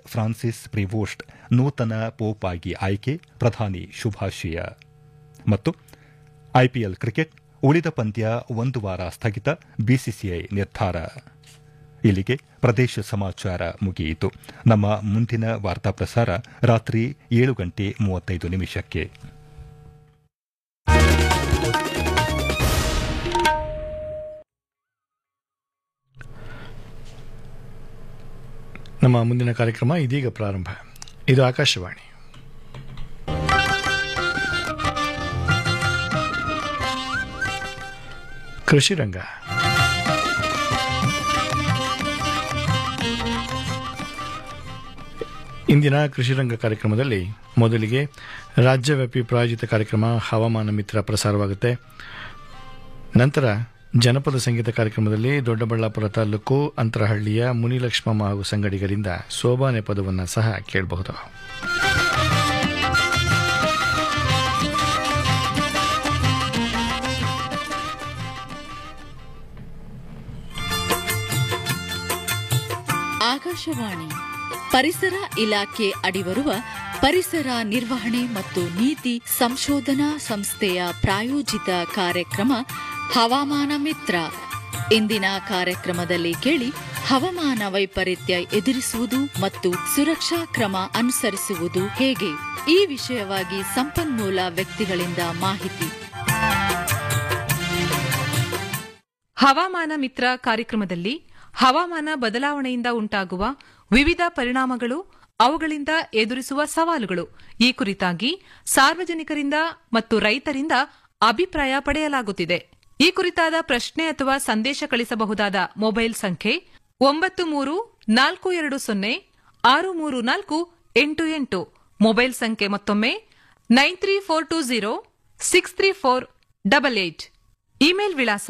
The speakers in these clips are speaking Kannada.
ಫ್ರಾನ್ಸಿಸ್ ಪ್ರಿವೋಸ್ಟ್ ನೂತನ ಪೋಪ್ ಆಗಿ ಆಯ್ಕೆ ಪ್ರಧಾನಿ ಶುಭಾಶಯ ಮತ್ತು ಐಪಿಎಲ್ ಕ್ರಿಕೆಟ್ ಉಳಿದ ಪಂದ್ಯ ಒಂದು ವಾರ ಸ್ಥಗಿತ ಬಿಸಿಸಿಐ ನಿರ್ಧಾರ ಇಲ್ಲಿಗೆ ಪ್ರದೇಶ ಸಮಾಚಾರ ಮುಗಿಯಿತು ನಮ್ಮ ಮುಂದಿನ ವಾರ್ತಾ ಪ್ರಸಾರ ರಾತ್ರಿ ಏಳು ಗಂಟೆ ಮೂವತ್ತೈದು ನಿಮಿಷಕ್ಕೆ ನಮ್ಮ ಮುಂದಿನ ಕಾರ್ಯಕ್ರಮ ಇದೀಗ ಪ್ರಾರಂಭ ಇದು ಆಕಾಶವಾಣಿ ಕೃಷಿ ರಂಗ ಇಂದಿನ ಕೃಷಿ ರಂಗ ಕಾರ್ಯಕ್ರಮದಲ್ಲಿ ಮೊದಲಿಗೆ ರಾಜ್ಯವ್ಯಾಪಿ ಪ್ರಾಯೋಜಿತ ಕಾರ್ಯಕ್ರಮ ಹವಾಮಾನ ಮಿತ್ರ ಪ್ರಸಾರವಾಗುತ್ತೆ ನಂತರ ಜನಪದ ಸಂಗೀತ ಕಾರ್ಯಕ್ರಮದಲ್ಲಿ ದೊಡ್ಡಬಳ್ಳಾಪುರ ತಾಲೂಕು ಅಂತರಹಳ್ಳಿಯ ಮುನಿಲಕ್ಷ್ಮಮ್ಮ ಹಾಗೂ ಸಂಗಡಿಗರಿಂದ ಸೋಬಾನೆ ಪದವನ್ನು ಸಹ ಕೇಳಬಹುದು ಆಕಾಶವಾಣಿ ಪರಿಸರ ಇಲಾಖೆ ಅಡಿಬರುವ ಪರಿಸರ ನಿರ್ವಹಣೆ ಮತ್ತು ನೀತಿ ಸಂಶೋಧನಾ ಸಂಸ್ಥೆಯ ಪ್ರಾಯೋಜಿತ ಕಾರ್ಯಕ್ರಮ ಹವಾಮಾನ ಮಿತ್ರ ಇಂದಿನ ಕಾರ್ಯಕ್ರಮದಲ್ಲಿ ಕೇಳಿ ಹವಾಮಾನ ವೈಪರೀತ್ಯ ಎದುರಿಸುವುದು ಮತ್ತು ಸುರಕ್ಷಾ ಕ್ರಮ ಅನುಸರಿಸುವುದು ಹೇಗೆ ಈ ವಿಷಯವಾಗಿ ಸಂಪನ್ಮೂಲ ವ್ಯಕ್ತಿಗಳಿಂದ ಮಾಹಿತಿ ಹವಾಮಾನ ಮಿತ್ರ ಕಾರ್ಯಕ್ರಮದಲ್ಲಿ ಹವಾಮಾನ ಬದಲಾವಣೆಯಿಂದ ಉಂಟಾಗುವ ವಿವಿಧ ಪರಿಣಾಮಗಳು ಅವುಗಳಿಂದ ಎದುರಿಸುವ ಸವಾಲುಗಳು ಈ ಕುರಿತಾಗಿ ಸಾರ್ವಜನಿಕರಿಂದ ಮತ್ತು ರೈತರಿಂದ ಅಭಿಪ್ರಾಯ ಪಡೆಯಲಾಗುತ್ತಿದೆ ಈ ಕುರಿತಾದ ಪ್ರಶ್ನೆ ಅಥವಾ ಸಂದೇಶ ಕಳಿಸಬಹುದಾದ ಮೊಬೈಲ್ ಸಂಖ್ಯೆ ಒಂಬತ್ತು ಮೂರು ನಾಲ್ಕು ಎರಡು ಸೊನ್ನೆ ಆರು ಮೂರು ನಾಲ್ಕು ಎಂಟು ಎಂಟು ಮೊಬೈಲ್ ಸಂಖ್ಯೆ ಮತ್ತೊಮ್ಮೆ nine three four two zero six three four double eight email ವಿಳಾಸ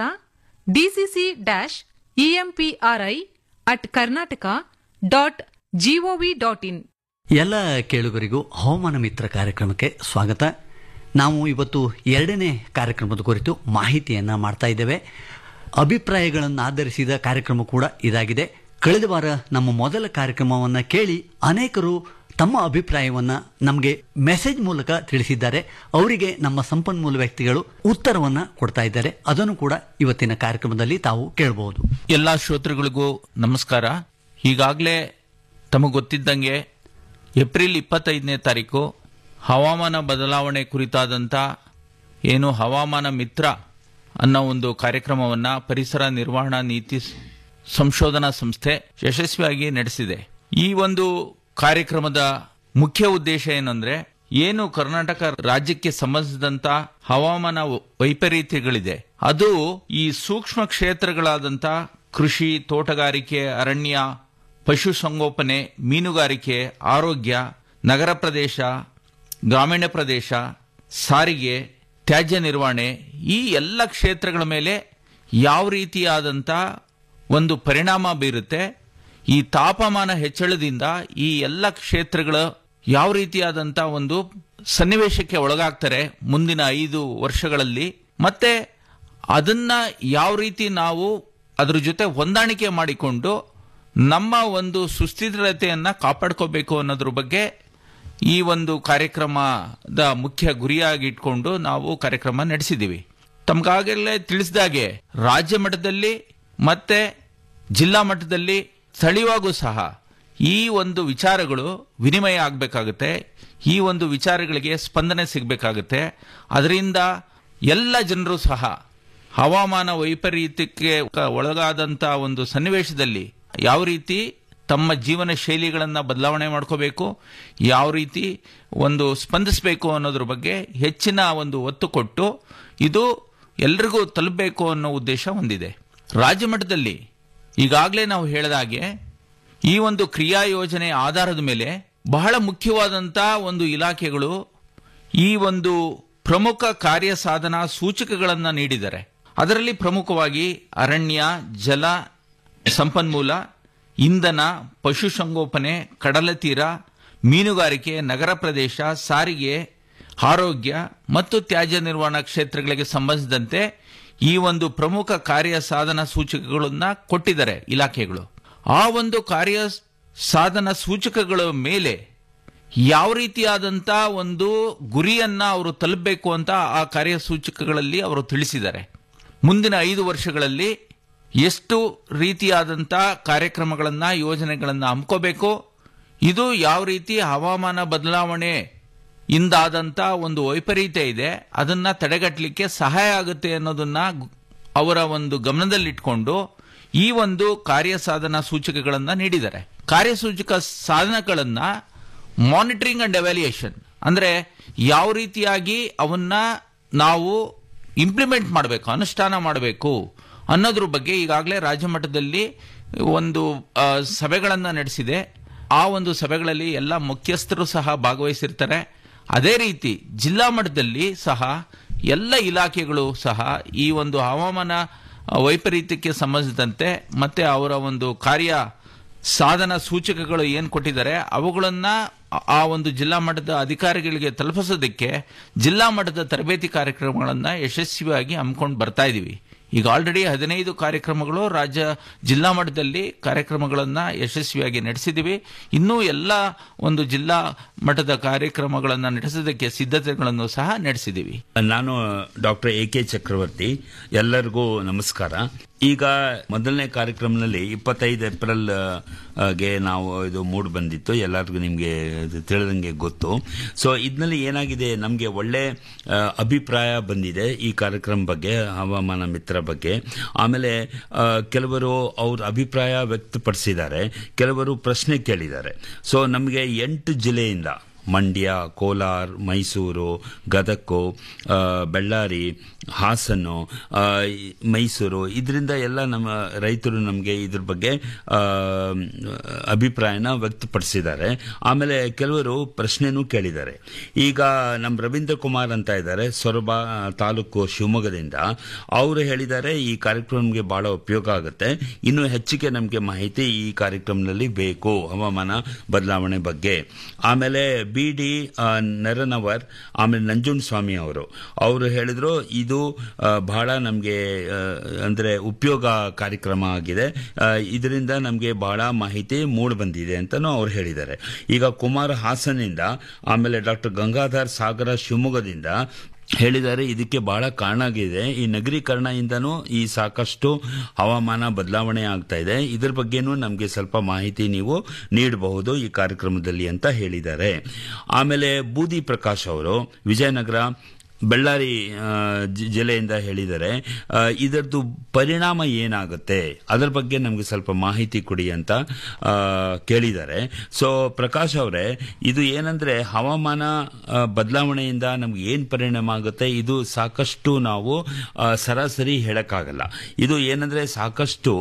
DCC dash EMPRI at Karnataka dot gov dot V dot ಕೇಳುಗರಿಗೂ ಹವಾಮಾನ ಮಿತ್ರ ಕಾರ್ಯಕ್ರಮಕ್ಕೆ ಸ್ವಾಗತ ನಾವು ಇವತ್ತು ಎರಡನೇ ಕಾರ್ಯಕ್ರಮದ ಕುರಿತು ಮಾಹಿತಿಯನ್ನು ಮಾಡ್ತಾ ಇದ್ದೇವೆ ಅಭಿಪ್ರಾಯಗಳನ್ನು ಆಧರಿಸಿದ ಕಾರ್ಯಕ್ರಮ ಕೂಡ ಇದಾಗಿದೆ ಕಳೆದ ವಾರ ನಮ್ಮ ಮೊದಲ ಕಾರ್ಯಕ್ರಮವನ್ನು ಕೇಳಿ ಅನೇಕರು ತಮ್ಮ ಅಭಿಪ್ರಾಯವನ್ನು ನಮಗೆ ಮೆಸೇಜ್ ಮೂಲಕ ತಿಳಿಸಿದ್ದಾರೆ ಅವರಿಗೆ ನಮ್ಮ ಸಂಪನ್ಮೂಲ ವ್ಯಕ್ತಿಗಳು ಉತ್ತರವನ್ನು ಕೊಡ್ತಾ ಇದ್ದಾರೆ ಅದನ್ನು ಕೂಡ ಇವತ್ತಿನ ಕಾರ್ಯಕ್ರಮದಲ್ಲಿ ತಾವು ಕೇಳಬಹುದು ಎಲ್ಲ ಶ್ರೋತೃಗಳಿಗೂ ನಮಸ್ಕಾರ ಈಗಾಗಲೇ ತಮಗೆ ಗೊತ್ತಿದ್ದಂಗೆ ಏಪ್ರಿಲ್ ಇಪ್ಪತ್ತೈದನೇ ತಾರೀಕು ಹವಾಮಾನ ಬದಲಾವಣೆ ಕುರಿತಾದಂಥ ಏನು ಹವಾಮಾನ ಮಿತ್ರ ಅನ್ನೋ ಒಂದು ಕಾರ್ಯಕ್ರಮವನ್ನು ಪರಿಸರ ನಿರ್ವಹಣಾ ನೀತಿ ಸ್- ಸಂಶೋಧನಾ ಸಂಸ್ಥೆ ಯಶಸ್ವಿಯಾಗಿ ನಡೆಸಿದೆ ಈ ಒಂದು ಕಾರ್ಯಕ್ರಮದ ಮುಖ್ಯ ಉದ್ದೇಶ ಏನಂದ್ರೆ ಏನು ಕರ್ನಾಟಕ ರಾಜ್ಯಕ್ಕೆ ಸಂಬಂಧಿಸಿದಂತ ಹವಾಮಾನ ವ- ವೈಪರೀತ್ಯಗಳಿದೆ ಅದು ಈ ಸೂಕ್ಷ್ಮ ಕ್ಷೇತ್ರಗಳಾದಂತ ಕೃಷಿ ತೋಟಗಾರಿಕೆ ಅರಣ್ಯ ಪಶುಸಂಗೋಪನೆ ಮೀನುಗಾರಿಕೆ ಆರೋಗ್ಯ ನಗರ ಪ್ರದೇಶ ಗ್ರಾಮೀಣ ಪ್ರದೇಶ ಸಾರಿಗೆ ತ್ಯಾಜ್ಯ ನಿರ್ವಹಣೆ ಈ ಎಲ್ಲ ಕ್ಷೇತ್ರಗಳ ಮೇಲೆ ಯಾವ ರೀತಿಯಾದಂಥ ಒಂದು ಪರಿಣಾಮ ಬೀರುತ್ತೆ ಈ ತಾಪಮಾನ ಹೆಚ್ಚಳದಿಂದ ಈ ಎಲ್ಲ ಕ್ಷೇತ್ರಗಳು ಯಾವ ರೀತಿಯಾದಂಥ ಒಂದು ಸನ್ನಿವೇಶಕ್ಕೆ ಒಳಗಾಗ್ತಾರೆ ಮುಂದಿನ ಐದು ವರ್ಷಗಳಲ್ಲಿ ಮತ್ತೆ ಅದನ್ನ ಯಾವ ರೀತಿ ನಾವು ಅದ್ರ ಜೊತೆ ಹೊಂದಾಣಿಕೆ ಮಾಡಿಕೊಂಡು ನಮ್ಮ ಒಂದು ಸುಸ್ಥಿರತೆಯನ್ನ ಕಾಪಾಡ್ಕೋಬೇಕು ಅನ್ನೋದ್ರ ಬಗ್ಗೆ ಈ ಒಂದು ಕಾರ್ಯಕ್ರಮದ ಮುಖ್ಯ ಗುರಿಯಾಗಿ ಇಟ್ಕೊಂಡು ನಾವು ಕಾರ್ಯಕ್ರಮ ನಡೆಸಿದ್ದೀವಿ ತಮ್ಗಾಗಲೇ ತಿಳಿಸಿದಾಗೆ ರಾಜ್ಯ ಮಟ್ಟದಲ್ಲಿ ಮತ್ತೆ ಜಿಲ್ಲಾ ಮಟ್ಟದಲ್ಲಿ ಸ್ಥಳೀಯವಾಗೂ ಸಹ ಈ ಒಂದು ವಿಚಾರಗಳು ವಿನಿಮಯ ಆಗಬೇಕಾಗುತ್ತೆ ಈ ಒಂದು ವಿಚಾರಗಳಿಗೆ ಸ್ಪಂದನೆ ಸಿಗಬೇಕಾಗುತ್ತೆ ಅದರಿಂದ ಎಲ್ಲ ಜನರು ಸಹ ಹವಾಮಾನ ವೈಪರೀತ್ಯಕ್ಕೆ ಒಳಗಾದಂಥ ಒಂದು ಸನ್ನಿವೇಶದಲ್ಲಿ ಯಾವ ರೀತಿ ತಮ್ಮ ಜೀವನ ಶೈಲಿಗಳನ್ನು ಬದಲಾವಣೆ ಮಾಡ್ಕೋಬೇಕು ಯಾವ ರೀತಿ ಒಂದು ಸ್ಪಂದಿಸಬೇಕು ಅನ್ನೋದ್ರ ಬಗ್ಗೆ ಹೆಚ್ಚಿನ ಒಂದು ಒತ್ತು ಕೊಟ್ಟು ಇದು ಎಲ್ರಿಗೂ ತಲುಪಬೇಕು ಅನ್ನೋ ಉದ್ದೇಶ ಹೊಂದಿದೆ ರಾಜ್ಯ ಮಟ್ಟದಲ್ಲಿ ಈಗಾಗಲೇ ನಾವು ಹೇಳಿದಾಗೆ ಈ ಒಂದು ಕ್ರಿಯಾ ಯೋಜನೆ ಆಧಾರದ ಮೇಲೆ ಬಹಳ ಮುಖ್ಯವಾದಂಥ ಒಂದು ಇಲಾಖೆಗಳು ಈ ಒಂದು ಪ್ರಮುಖ ಕಾರ್ಯ ಸಾಧನ ಸೂಚಕಗಳನ್ನು ನೀಡಿದ್ದಾರೆ ಅದರಲ್ಲಿ ಪ್ರಮುಖವಾಗಿ ಅರಣ್ಯ ಜಲ ಸಂಪನ್ಮೂಲ ಇಂಧನ ಪಶುಸಂಗೋಪನೆ ಕಡಲ ತೀರ ಮೀನುಗಾರಿಕೆ ನಗರ ಪ್ರದೇಶ ಸಾರಿಗೆ ಆರೋಗ್ಯ ಮತ್ತು ತ್ಯಾಜ್ಯ ನಿರ್ವಹಣಾ ಕ್ಷೇತ್ರಗಳಿಗೆ ಸಂಬಂಧಿಸಿದಂತೆ ಈ ಒಂದು ಪ್ರಮುಖ ಕಾರ್ಯ ಸಾಧನ ಸೂಚಕಗಳನ್ನ ಕೊಟ್ಟಿದ್ದಾರೆ ಇಲಾಖೆಗಳು ಆ ಒಂದು ಕಾರ್ಯ ಸಾಧನ ಸೂಚಕಗಳ ಮೇಲೆ ಯಾವ ರೀತಿಯಾದಂಥ ಒಂದು ಗುರಿಯನ್ನ ಅವರು ತಲುಪಬೇಕು ಅಂತ ಆ ಕಾರ್ಯಸೂಚಕಗಳಲ್ಲಿ ಅವರು ತಿಳಿಸಿದ್ದಾರೆ ಮುಂದಿನ ಐದು ವರ್ಷಗಳಲ್ಲಿ ಎಷ್ಟು ರೀತಿಯಾದಂಥ ಕಾರ್ಯಕ್ರಮಗಳನ್ನ ಯೋಜನೆಗಳನ್ನ ಹಮ್ಕೋಬೇಕು ಇದು ಯಾವ ರೀತಿ ಹವಾಮಾನ ಬದಲಾವಣೆ ಇಂದಾದಂಥ ಒಂದು ವೈಪರೀತ್ಯ ಇದೆ ಅದನ್ನ ತಡೆಗಟ್ಟಲಿಕ್ಕೆ ಸಹಾಯ ಆಗುತ್ತೆ ಅನ್ನೋದನ್ನ ಗು- ಅವರ ಒಂದು ಗಮನದಲ್ಲಿಟ್ಕೊಂಡು ಈ ಒಂದು ಕಾರ್ಯಸಾಧನ ಸೂಚಕಗಳನ್ನ ನೀಡಿದ್ದಾರೆ ಕಾರ್ಯಸೂಚಕ ಸಾಧನಗಳನ್ನ ಮಾನಿಟರಿಂಗ್ ಅಂಡ್ ಎವ್ಯಾಲ್ಯೂಯೇಷನ್ ಅಂದ್ರೆ ಯಾವ ರೀತಿಯಾಗಿ ಅವನ್ನ ನಾವು ಇಂಪ್ಲಿಮೆಂಟ್ ಮಾಡಬೇಕು ಅನುಷ್ಠಾನ ಮಾಡಬೇಕು ಅನ್ನೋದ್ರ ಬಗ್ಗೆ ಈಗಾಗಲೇ ರಾಜ್ಯ ಮಟ್ಟದಲ್ಲಿ ಒಂದು ಆ, ಸಭೆಗಳನ್ನ ನಡೆಸಿದೆ ಆ ಒಂದು ಸಭೆಗಳಲ್ಲಿ ಎಲ್ಲ ಮುಖ್ಯಸ್ಥರು ಸಹ ಭಾಗವಹಿಸಿರ್ತಾರೆ ಅದೇ ರೀತಿ ಜಿಲ್ಲಾ ಮಟ್ಟದಲ್ಲಿ ಸಹ ಎಲ್ಲ ಇಲಾಖೆಗಳು ಸಹ ಈ ಒಂದು ಹವಾಮಾನ ಆ, ವೈಪರೀತ್ಯಕ್ಕೆ ಸಂಬಂಧಿಸಿದಂತೆ ಮತ್ತೆ ಅವರ ಒಂದು ಕಾರ್ಯ ಸಾಧನ ಸೂಚಕಗಳು ಏನು ಕೊಟ್ಟಿದ್ದಾರೆ ಅವುಗಳನ್ನ ಆ- ಆ ಒಂದು ಜಿಲ್ಲಾ ಮಟ್ಟದ ಅಧಿಕಾರಿಗಳಿಗೆ ತಲುಪಿಸೋದಕ್ಕೆ ಜಿಲ್ಲಾ ಮಟ್ಟದ ತರಬೇತಿ ಕಾರ್ಯಕ್ರಮಗಳನ್ನ ಯಶಸ್ವಿಯಾಗಿ ಹಮ್ಮಿಕೊಂಡು ಬರ್ತಾ ಇದೀವಿ ಈಗ ಆಲ್ರೆಡಿ ಹದಿನೈದು ಕಾರ್ಯಕ್ರಮಗಳು ರಾಜ್ಯ ಜಿಲ್ಲಾ ಮಟ್ಟದಲ್ಲಿ ಕಾರ್ಯಕ್ರಮಗಳನ್ನ ಯಶಸ್ವಿಯಾಗಿ ನಡೆಸಿದ್ದೀವಿ ಇನ್ನೂ ಎಲ್ಲ ಒಂದು ಜಿಲ್ಲಾ ಮಟ್ಟದ ಕಾರ್ಯಕ್ರಮಗಳನ್ನ ನಡೆಸೋದಕ್ಕೆ ಸಿದ್ಧತೆಗಳನ್ನು ಸಹ ನಡೆಸಿದ್ದೀವಿ ನಾನು ಡಾಕ್ಟರ್ ಎ ಕೆ ಚಕ್ರವರ್ತಿ ಎಲ್ಲರಿಗೂ ನಮಸ್ಕಾರ ಈಗ ಮೊದಲನೇ ಕಾರ್ಯಕ್ರಮದಲ್ಲಿ ಇಪ್ಪತ್ತೈದು ಏಪ್ರಿಲ್ ಆ, ಗೆ ನಾವು ಇದು ಮೂಡ್ ಬಂದಿತ್ತು ಎಲ್ಲರಿಗೂ ನಿಮಗೆ ತಿಳಿದಂಗೆ ಗೊತ್ತು ಸೊ ಇದರಲ್ಲಿ ಏನಾಗಿದೆ ನಮಗೆ ಒಳ್ಳೆ ಆ, ಅಭಿಪ್ರಾಯ ಬಂದಿದೆ ಈ ಕಾರ್ಯಕ್ರಮ ಬಗ್ಗೆ ಹವಾಮಾನ ಮಿತ್ರ ಬಗ್ಗೆ ಆಮೇಲೆ ಆ, ಕೆಲವರು ಅವ್ರ ಅಭಿಪ್ರಾಯ ವ್ಯಕ್ತಪಡಿಸಿದ್ದಾರೆ ಕೆಲವರು ಪ್ರಶ್ನೆ ಕೇಳಿದ್ದಾರೆ ಸೊ ನಮಗೆ ಎಂಟು ಜಿಲ್ಲೆಯಿಂದ ಮಂಡ್ಯ ಕೋಲಾರ ಮೈಸೂರು ಗದಗು ಆ, ಬಳ್ಳಾರಿ ಹಾಸನ್ನು ಆ, ಈ ಮೈಸೂರು ಇದರಿಂದ ಎಲ್ಲ ನಮ್ಮ ರೈತರು ನಮಗೆ ಇದ್ರ ಬಗ್ಗೆ ಆ, ಅಭಿಪ್ರಾಯನ ವ್ಯಕ್ತಪಡಿಸಿದ್ದಾರೆ ಆಮೇಲೆ ಕೆಲವರು ಪ್ರಶ್ನೆನೂ ಕೇಳಿದ್ದಾರೆ ಈಗ ನಮ್ಮ ರವೀಂದ್ರ ಕುಮಾರ್ ಅಂತ ಇದ್ದಾರೆ ಸೊರಬ ತಾಲೂಕು ಶಿವಮೊಗ್ಗದಿಂದ ಅವರು ಹೇಳಿದ್ದಾರೆ ಈ ಕಾರ್ಯಕ್ರಮ ನಮಗೆ ಬಹಳ ಉಪಯೋಗ ಆಗುತ್ತೆ ಇನ್ನು ಹೆಚ್ಚಿಗೆ ನಮಗೆ ಮಾಹಿತಿ ಈ ಕಾರ್ಯಕ್ರಮದಲ್ಲಿ ಬೇಕು ಹವಾಮಾನ ಬದಲಾವಣೆ ಬಗ್ಗೆ ಆಮೇಲೆ ಬಿ ಡಿ ನರನವರ್ ಆಮೇಲೆ ನಂಜುಂಡ ಸ್ವಾಮಿ ಅವರು ಅವರು ಹೇಳಿದ್ರು ಇದು ಆ, ಬಹಳ ನಮಗೆ ಅಂದ್ರೆ ಉಪಯೋಗ ಕಾರ್ಯಕ್ರಮ ಆಗಿದೆ ಆ, ಇದರಿಂದ ನಮಗೆ ಬಹಳ ಮಾಹಿತಿ ಮೂಡ್ ಬಂದಿದೆ ಅಂತಾನು ಅವ್ರು ಹೇಳಿದ್ದಾರೆ ಈಗ ಕುಮಾರ್ ಹಾಸನಿಂದ ಆಮೇಲೆ ಡಾಕ್ಟರ್ ಗಂಗಾಧರ್ ಸಾಗರ ಶಿವಮೊಗ್ಗದಿಂದ ಹೇಳಿದ್ದಾರೆ ಇದಕ್ಕೆ ಬಹಳ ಕಾರಣ ಆಗಿದೆ ಈ ನಗರೀಕರಣದಿಂದನೂ ಈ ಸಾಕಷ್ಟು ಹವಾಮಾನ ಬದಲಾವಣೆ ಆಗ್ತಾ ಇದೆ ಇದ್ರ ಬಗ್ಗೆನೂ ನಮಗೆ ಸ್ವಲ್ಪ ಮಾಹಿತಿ ನೀವು ನೀಡಬಹುದು ಈ ಕಾರ್ಯಕ್ರಮದಲ್ಲಿ ಅಂತ ಹೇಳಿದ್ದಾರೆ ಆಮೇಲೆ ಬೂದಿ ಪ್ರಕಾಶ್ ಅವರು ವಿಜಯನಗರ ಬಳ್ಳಾರಿ ಆ, ಜಿ- ಜಿಲ್ಲೆಯಿಂದ ಹೇಳಿದ್ದಾರೆ ಆ, ಇದರದ್ದು ಪರಿಣಾಮ ಏನಾಗುತ್ತೆ ಅದರ ಬಗ್ಗೆ ನಮಗೆ ಸ್ವಲ್ಪ ಮಾಹಿತಿ ಕೊಡಿ ಅಂತ ಆ, ಕೇಳಿದ್ದಾರೆ ಸೊ ಪ್ರಕಾಶ್ ಅವರೇ ಇದು ಏನಂದ್ರೆ ಹವಾಮಾನ ಆ, ಬದಲಾವಣೆಯಿಂದ ನಮ್ಗೆ ಏನು ಪರಿಣಾಮ ಆಗುತ್ತೆ ಇದು ಸಾಕಷ್ಟು ನಾವು ಆ, ಸರಾಸರಿ ಹೇಳಕ್ಕಾಗಲ್ಲ ಇದು ಏನಂದ್ರೆ ಸಾಕಷ್ಟು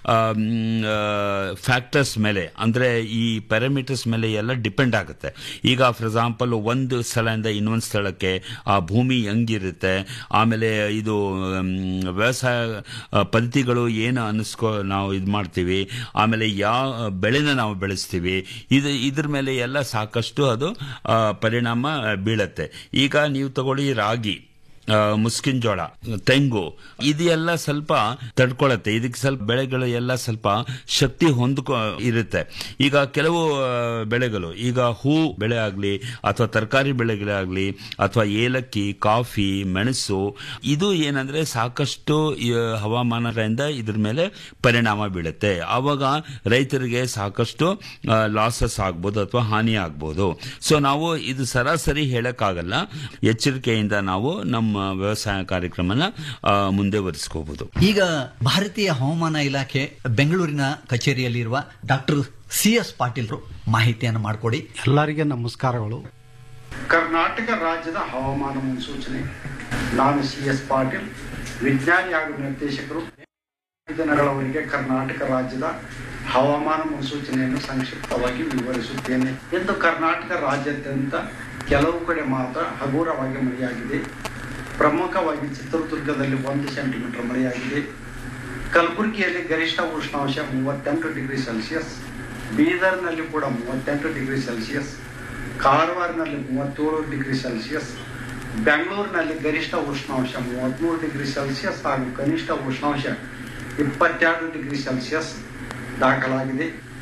ಫ್ಯಾಕ್ಟರ್ಸ್ ಮೇಲೆ ಅಂದ್ರೆ ಈ ಪ್ಯಾರಾಮೀಟರ್ಸ್ ಮೇಲೆ ಎಲ್ಲ ಡಿಪೆಂಡ್ ಆಗುತ್ತೆ ಈಗ ಫಾರ್ ಎಕ್ಸಾಂಪಲ್ ಒಂದು ಸ್ಥಳದಿಂದ ಇನ್ನೊಂದು ಸ್ಥಳಕ್ಕೆ ಆ ಭೂಮಿ ಹೆಂಗಿರುತ್ತೆ ಆಮೇಲೆ ಇದು ಮ್, ವ್ಯವಸಾಯ ಆ, ಪದ್ಧತಿಗಳು ಏನು ಅನ್ನಿಸ್ಕೊ ನಾವು ಇದು ಮಾಡ್ತೀವಿ ಆಮೇಲೆ ಯಾವ ಬೆಳೆನ ನಾವು ಬೆಳೆಸ್ತೀವಿ ಇದು ಇದ್ರ ಮೇಲೆ ಎಲ್ಲ ಸಾಕಷ್ಟು ಅದು ಆ, ಪರಿಣಾಮ ಬೀಳತ್ತೆ ಈಗ ನೀವು ತಗೊಳ್ಳಿ ರಾಗಿ ಆ, ಮುಸ್ಕಿನ್ ಜೋಳ ತೆಂಗು ಇದೆಲ್ಲ ಸ್ವಲ್ಪ ತಡ್ಕೊಳತ್ತೆ ಇದಕ್ಕೆ ಸ್ವಲ್ಪ ಬೆಳೆಗಳು ಎಲ್ಲ ಸ್ವಲ್ಪ ಶಕ್ತಿ ಹೊಂದ್ಕೊ ಇರುತ್ತೆ ಈಗ ಕೆಲವು ಆ, ಬೆಳೆಗಳು ಈಗ ಹೂ ಬೆಳೆ ಆಗಲಿ ಅಥವಾ ತರಕಾರಿ ಬೆಳೆಗಳೇ ಆಗಲಿ ಅಥವಾ ಏಲಕ್ಕಿ ಕಾಫಿ ಮೆಣಸು ಇದು ಏನಂದ್ರೆ ಸಾಕಷ್ಟು ಈ, ಹವಾಮಾನದಿಂದ ಇದ್ರ ಮೇಲೆ ಪರಿಣಾಮ ಬೀಳುತ್ತೆ ಆವಾಗ ರೈತರಿಗೆ ಸಾಕಷ್ಟು ಲಾಸಸ್ ಆಗ್ಬೋದು ಅಥವಾ ಹಾನಿ ಆಗ್ಬೋದು ಸೊ ನಾವು ಇದು ಸರಾಸರಿ ಹೇಳಕ್ಕಾಗಲ್ಲ ಎಚ್ಚರಿಕೆಯಿಂದ ನಾವು ನಮ್ಮ ವ್ಯವಸಾಯ ಕಾರ್ಯಕ್ರಮನ ಆ, ಮುಂದೆ ವರಿಸ್ಕೋಬಹುದು ಈಗ ಭಾರತೀಯ ಹವಾಮಾನ ಇಲಾಖೆ ಬೆಂಗಳೂರಿನ ಕಚೇರಿಯಲ್ಲಿರುವ ಡಾಕ್ಟರ್ ಸಿ ಎಸ್ ಪಾಟೀಲ್ರು ಮಾಹಿತಿಯನ್ನು ಮಾಡಿಕೊಡಿ ಎಲ್ಲರಿಗೆ ನಮಸ್ಕಾರಗಳು ಕರ್ನಾಟಕ ರಾಜ್ಯದ ಹವಾಮಾನ ಮುನ್ಸೂಚನೆ ನಾನು ಸಿ ಎಸ್ ಪಾಟೀಲ್ ವಿಜ್ಞಾನಿ ಹಾಗೂ ನಿರ್ದೇಶಕರು ದಿನಗಳವರೆಗೆ ಕರ್ನಾಟಕ ರಾಜ್ಯದ ಹವಾಮಾನ ಮುನ್ಸೂಚನೆಯನ್ನು ಸಂಕ್ಷಿಪ್ತವಾಗಿ ವಿವರಿಸುತ್ತೇನೆ ಎಂದು ಕರ್ನಾಟಕ ರಾಜ್ಯಾದ್ಯಂತ ಕೆಲವು ಕಡೆ ಮಾತ್ರ ಹಗುರವಾಗಿ ಮಳೆಯಾಗಿದೆ ಪ್ರಮುಖವಾಗಿ ಚಿತ್ರದುರ್ಗದಲ್ಲಿ ಒಂದು ಸೆಂಟಿಮೀಟರ್ ಮಳೆಯಾಗಿದೆ ಕಲಬುರಗಿಯಲ್ಲಿ ಗರಿಷ್ಠ ಉಷ್ಣಾಂಶ ಮೂವತ್ತೆಂಟು ಡಿಗ್ರಿ ಸೆಲ್ಸಿಯಸ್ ಬೀದರ್ನಲ್ಲಿ ಕೂಡ ಮೂವತ್ತೆಂಟು ಡಿಗ್ರಿ ಸೆಲ್ಸಿಯಸ್ ಕಾರವಾರನಲ್ಲಿ ಮೂವತ್ತೇಳು ಡಿಗ್ರಿ ಸೆಲ್ಸಿಯಸ್ ಬೆಂಗಳೂರಿನಲ್ಲಿ ಗರಿಷ್ಠ ಉಷ್ಣಾಂಶ ಮೂವತ್ತ್ಮೂರು ಡಿಗ್ರಿ ಸೆಲ್ಸಿಯಸ್ ಹಾಗೂ ಕನಿಷ್ಠ ಉಷ್ಣಾಂಶ ಇಪ್ಪತ್ತೆರಡು ಡಿಗ್ರಿ ಸೆಲ್ಸಿಯಸ್ ದಾಖಲಾಗಿದೆ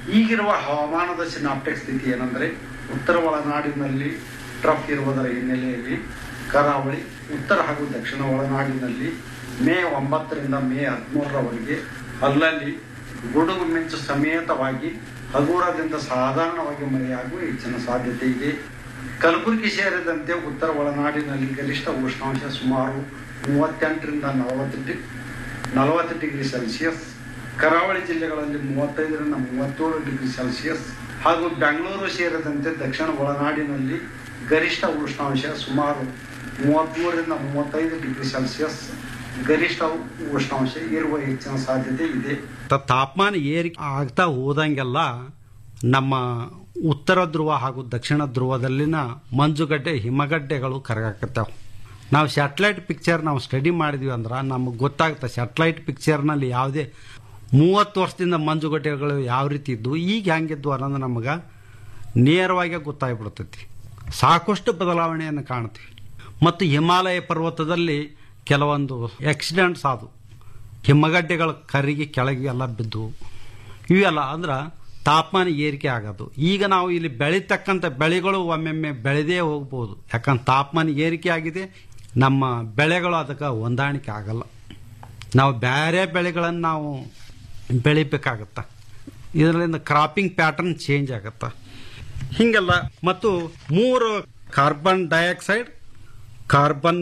ಈಗಿರುವ ಹವಾಮಾನದ ಸಿನಾಪ್ಟಿಕ್ ಸ್ಥಿತಿ ಏನಂದ್ರೆ ಉತ್ತರ ಒಳನಾಡಿನಲ್ಲಿ ಟ್ರಫ್ ಇರುವುದರ ಹಿನ್ನೆಲೆಯಲ್ಲಿ ಕರಾವಳಿ ಉತ್ತರ ಹಾಗೂ ದಕ್ಷಿಣ ಒಳನಾಡಿನಲ್ಲಿ ಮೇ ಒಂಬತ್ತರಿಂದ ಮೇ ಹದಿಮೂರರವರೆಗೆ ಅಲ್ಲಲ್ಲಿ ಗುಡುಗು ಮಿಂಚು ಸಮೇತವಾಗಿ ಹಗುರದಿಂದ ಸಾಧಾರಣವಾಗಿ ಮಳೆಯಾಗುವ ಹೆಚ್ಚಿನ ಸಾಧ್ಯತೆ ಇದೆ ಕಲಬುರಗಿ ಸೇರಿದಂತೆ ಉತ್ತರ ಒಳನಾಡಿನಲ್ಲಿ ಗರಿಷ್ಠ ಉಷ್ಣಾಂಶ ಸುಮಾರು ಮೂವತ್ತೆಂಟರಿಂದ ನಲವತ್ತು ಡಿ ನಲವತ್ತು ಡಿಗ್ರಿ ಸೆಲ್ಸಿಯಸ್ ಕರಾವಳಿ ಜಿಲ್ಲೆಗಳಲ್ಲಿ ಮೂವತ್ತೈದರಿಂದ ಮೂವತ್ತೇಳು ಡಿಗ್ರಿ ಸೆಲ್ಸಿಯಸ್ ಹಾಗೂ ಬೆಂಗಳೂರು ಸೇರಿದಂತೆ ದಕ್ಷಿಣ ಒಳನಾಡಿನಲ್ಲಿ ಗರಿಷ್ಠ ಉಷ್ಣಾಂಶ ಸುಮಾರು ಮೂವತ್ತ್ಮೂರರಿಂದ ಮೂವತ್ತೈದು ಡಿಗ್ರಿ ಸೆಲ್ಸಿಯಸ್ ಗರಿಷ್ಠ ಉಷ್ಣಾಂಶ ಇರುವ ಹೆಚ್ಚಿನ ಸಾಧ್ಯತೆ ಇದೆ ತ- ತಾಪಮಾನ ಏರಿಕೆ ಆಗ್ತಾ ಹೋದಂಗೆಲ್ಲ ನಮ್ಮ ಉತ್ತರ ಧ್ರುವ ಹಾಗೂ ದಕ್ಷಿಣ ಧ್ರುವದಲ್ಲಿನ ಮಂಜುಗಡ್ಡೆ ಹಿಮಗಡ್ಡೆಗಳು ಕರಗಾಕತ್ತಾವ ನಾವು ಸ್ಯಾಟಲೈಟ್ ಪಿಕ್ಚರ್ ನಾವು ಸ್ಟಡಿ ಮಾಡಿದ್ವಿ ಅಂದ್ರೆ ನಮಗೆ ಗೊತ್ತಾಗುತ್ತೆ ಸ್ಯಾಟಲೈಟ್ ಪಿಕ್ಚರ್ನಲ್ಲಿ ಯಾವುದೇ ಮೂವತ್ತು ವರ್ಷದಿಂದ ಮಂಜುಗಡ್ಡೆಗಳು ಯಾವ ರೀತಿ ಇದ್ವು ಈಗ ಹೆಂಗಿದ್ವು ಅನ್ನೋದು ನಮಗೆ ನೇರವಾಗಿ ಗೊತ್ತಾಗ್ಬಿಡ್ತೈತಿ ಸಾಕಷ್ಟು ಬದಲಾವಣೆಯನ್ನು ಕಾಣ್ತೀವಿ ಮತ್ತು ಹಿಮಾಲಯ ಪರ್ವತದಲ್ಲಿ ಕೆಲವೊಂದು ಆಕ್ಸಿಡೆಂಟ್ಸ್ ಆದವು ಹಿಮಗಡ್ಡೆಗಳ ಕರಿಗೆ ಕೆಳಗೆ ಎಲ್ಲ ಬಿದ್ದು ಇವೆಲ್ಲ ಅಂದ್ರೆ ತಾಪಮಾನ ಏರಿಕೆ ಆಗೋದು ಈಗ ನಾವು ಇಲ್ಲಿ ಬೆಳೀತಕ್ಕಂಥ ಬೆಳೆಗಳು ಒಮ್ಮೆಮ್ಮೆ ಬೆಳೆದೇ ಹೋಗ್ಬೋದು ಯಾಕಂದ್ರೆ ತಾಪಮಾನ ಏರಿಕೆ ಆಗಿದೆ ನಮ್ಮ ಬೆಳೆಗಳು ಅದಕ್ಕೆ ಹೊಂದಾಣಿಕೆ ಆಗಲ್ಲ ನಾವು ಬೇರೆ ಬೆಳೆಗಳನ್ನು ನಾವು ಬೆಳಿಬೇಕಾಗತ್ತ ಇದರಿಂದ ಕ್ರಾಪಿಂಗ್ ಪ್ಯಾಟರ್ನ್ ಚೇಂಜ್ ಆಗತ್ತ ಹಿಂಗೆಲ್ಲ ಮತ್ತು ಮೂರು carbon dioxide carbon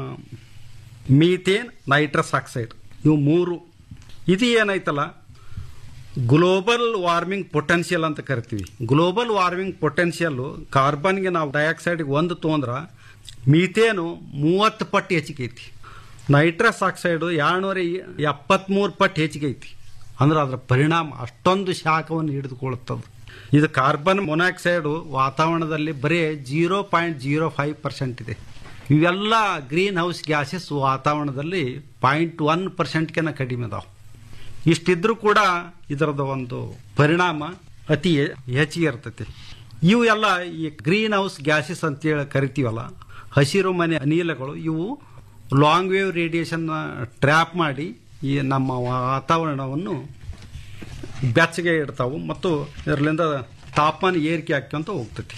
methane nitrous oxide ಇವು ಮೂರು ಇದು ಏನೈತಲ್ಲ ಗ್ಲೋಬಲ್ ವಾರ್ಮಿಂಗ್ ಪೊಟೆನ್ಷಿಯಲ್ ಅಂತ ಕರಿತೀವಿ ಗ್ಲೋಬಲ್ ವಾರ್ಮಿಂಗ್ ಪೊಟೆನ್ಷಿಯಲ್ಲು ಕಾರ್ಬನ್ಗೆ ನಾವು ಡೈಆಕ್ಸೈಡ್ಗೆ ಒಂದು ತೊಗೊಂಡ್ರೆ ಮೀಥೇನು ಮೂವತ್ತು ಪಟ್ಟು ಹೆಚ್ಚಿಗೆ ಐತಿ ನೈಟ್ರಸ್ ಆಕ್ಸೈಡು ಎರಡುನೂರ ಎಪ್ಪತ್ತ್ಮೂರು ಪಟ್ಟು ಹೆಚ್ಚಿಗೆ ಐತಿ ಅಂದ್ರೆ ಅದರ ಪರಿಣಾಮ ಅಷ್ಟೊಂದು ಶಾಖವನ್ನು ಹಿಡಿದುಕೊಳ್ಳುತ್ತದೆ ಇದು ಕಾರ್ಬನ್ ಮೊನಾಕ್ಸೈಡು ವಾತಾವರಣದಲ್ಲಿ ಬರೀ zero point zero five percent ಇದೆ ಇವೆಲ್ಲ ಗ್ರೀನ್ ಹೌಸ್ ಗ್ಯಾಸಸ್ ವಾತಾವರಣದಲ್ಲಿ ಪಾಯಿಂಟ್ ಒನ್ ಪರ್ಸೆಂಟ್ಗೆನ ಕಡಿಮೆ ಅದಾವೆ ಇಷ್ಟಿದ್ರೂ ಕೂಡ ಇದರದ ಒಂದು ಪರಿಣಾಮ ಅತಿ ಹೆ- ಹೆಚ್ಚಿಗೆ ಇರ್ತೈತಿ ಇವು ಎಲ್ಲ ಈ ಗ್ರೀನ್ ಹೌಸ್ ಗ್ಯಾಸಸ್ ಅಂತೇಳಿ ಕರಿತೀವಲ್ಲ ಹಸಿರು ಮನೆ ಅನಿಲಗಳು ಇವು ಲಾಂಗ್ ವೇವ್ ರೇಡಿಯೇಷನ್ ಟ್ರ್ಯಾಪ್ ಮಾಡಿ ಈ ನಮ್ಮ ವಾತಾವರಣವನ್ನು ಬೆಚ್ಚಗೆ ಇಡ್ತಾವು ಮತ್ತು ಇದರಿಂದ ತಾಪಮಾನ ಏರಿಕೆ ಆಕ್ಕೊಂತ ಹೋಗ್ತೈತಿ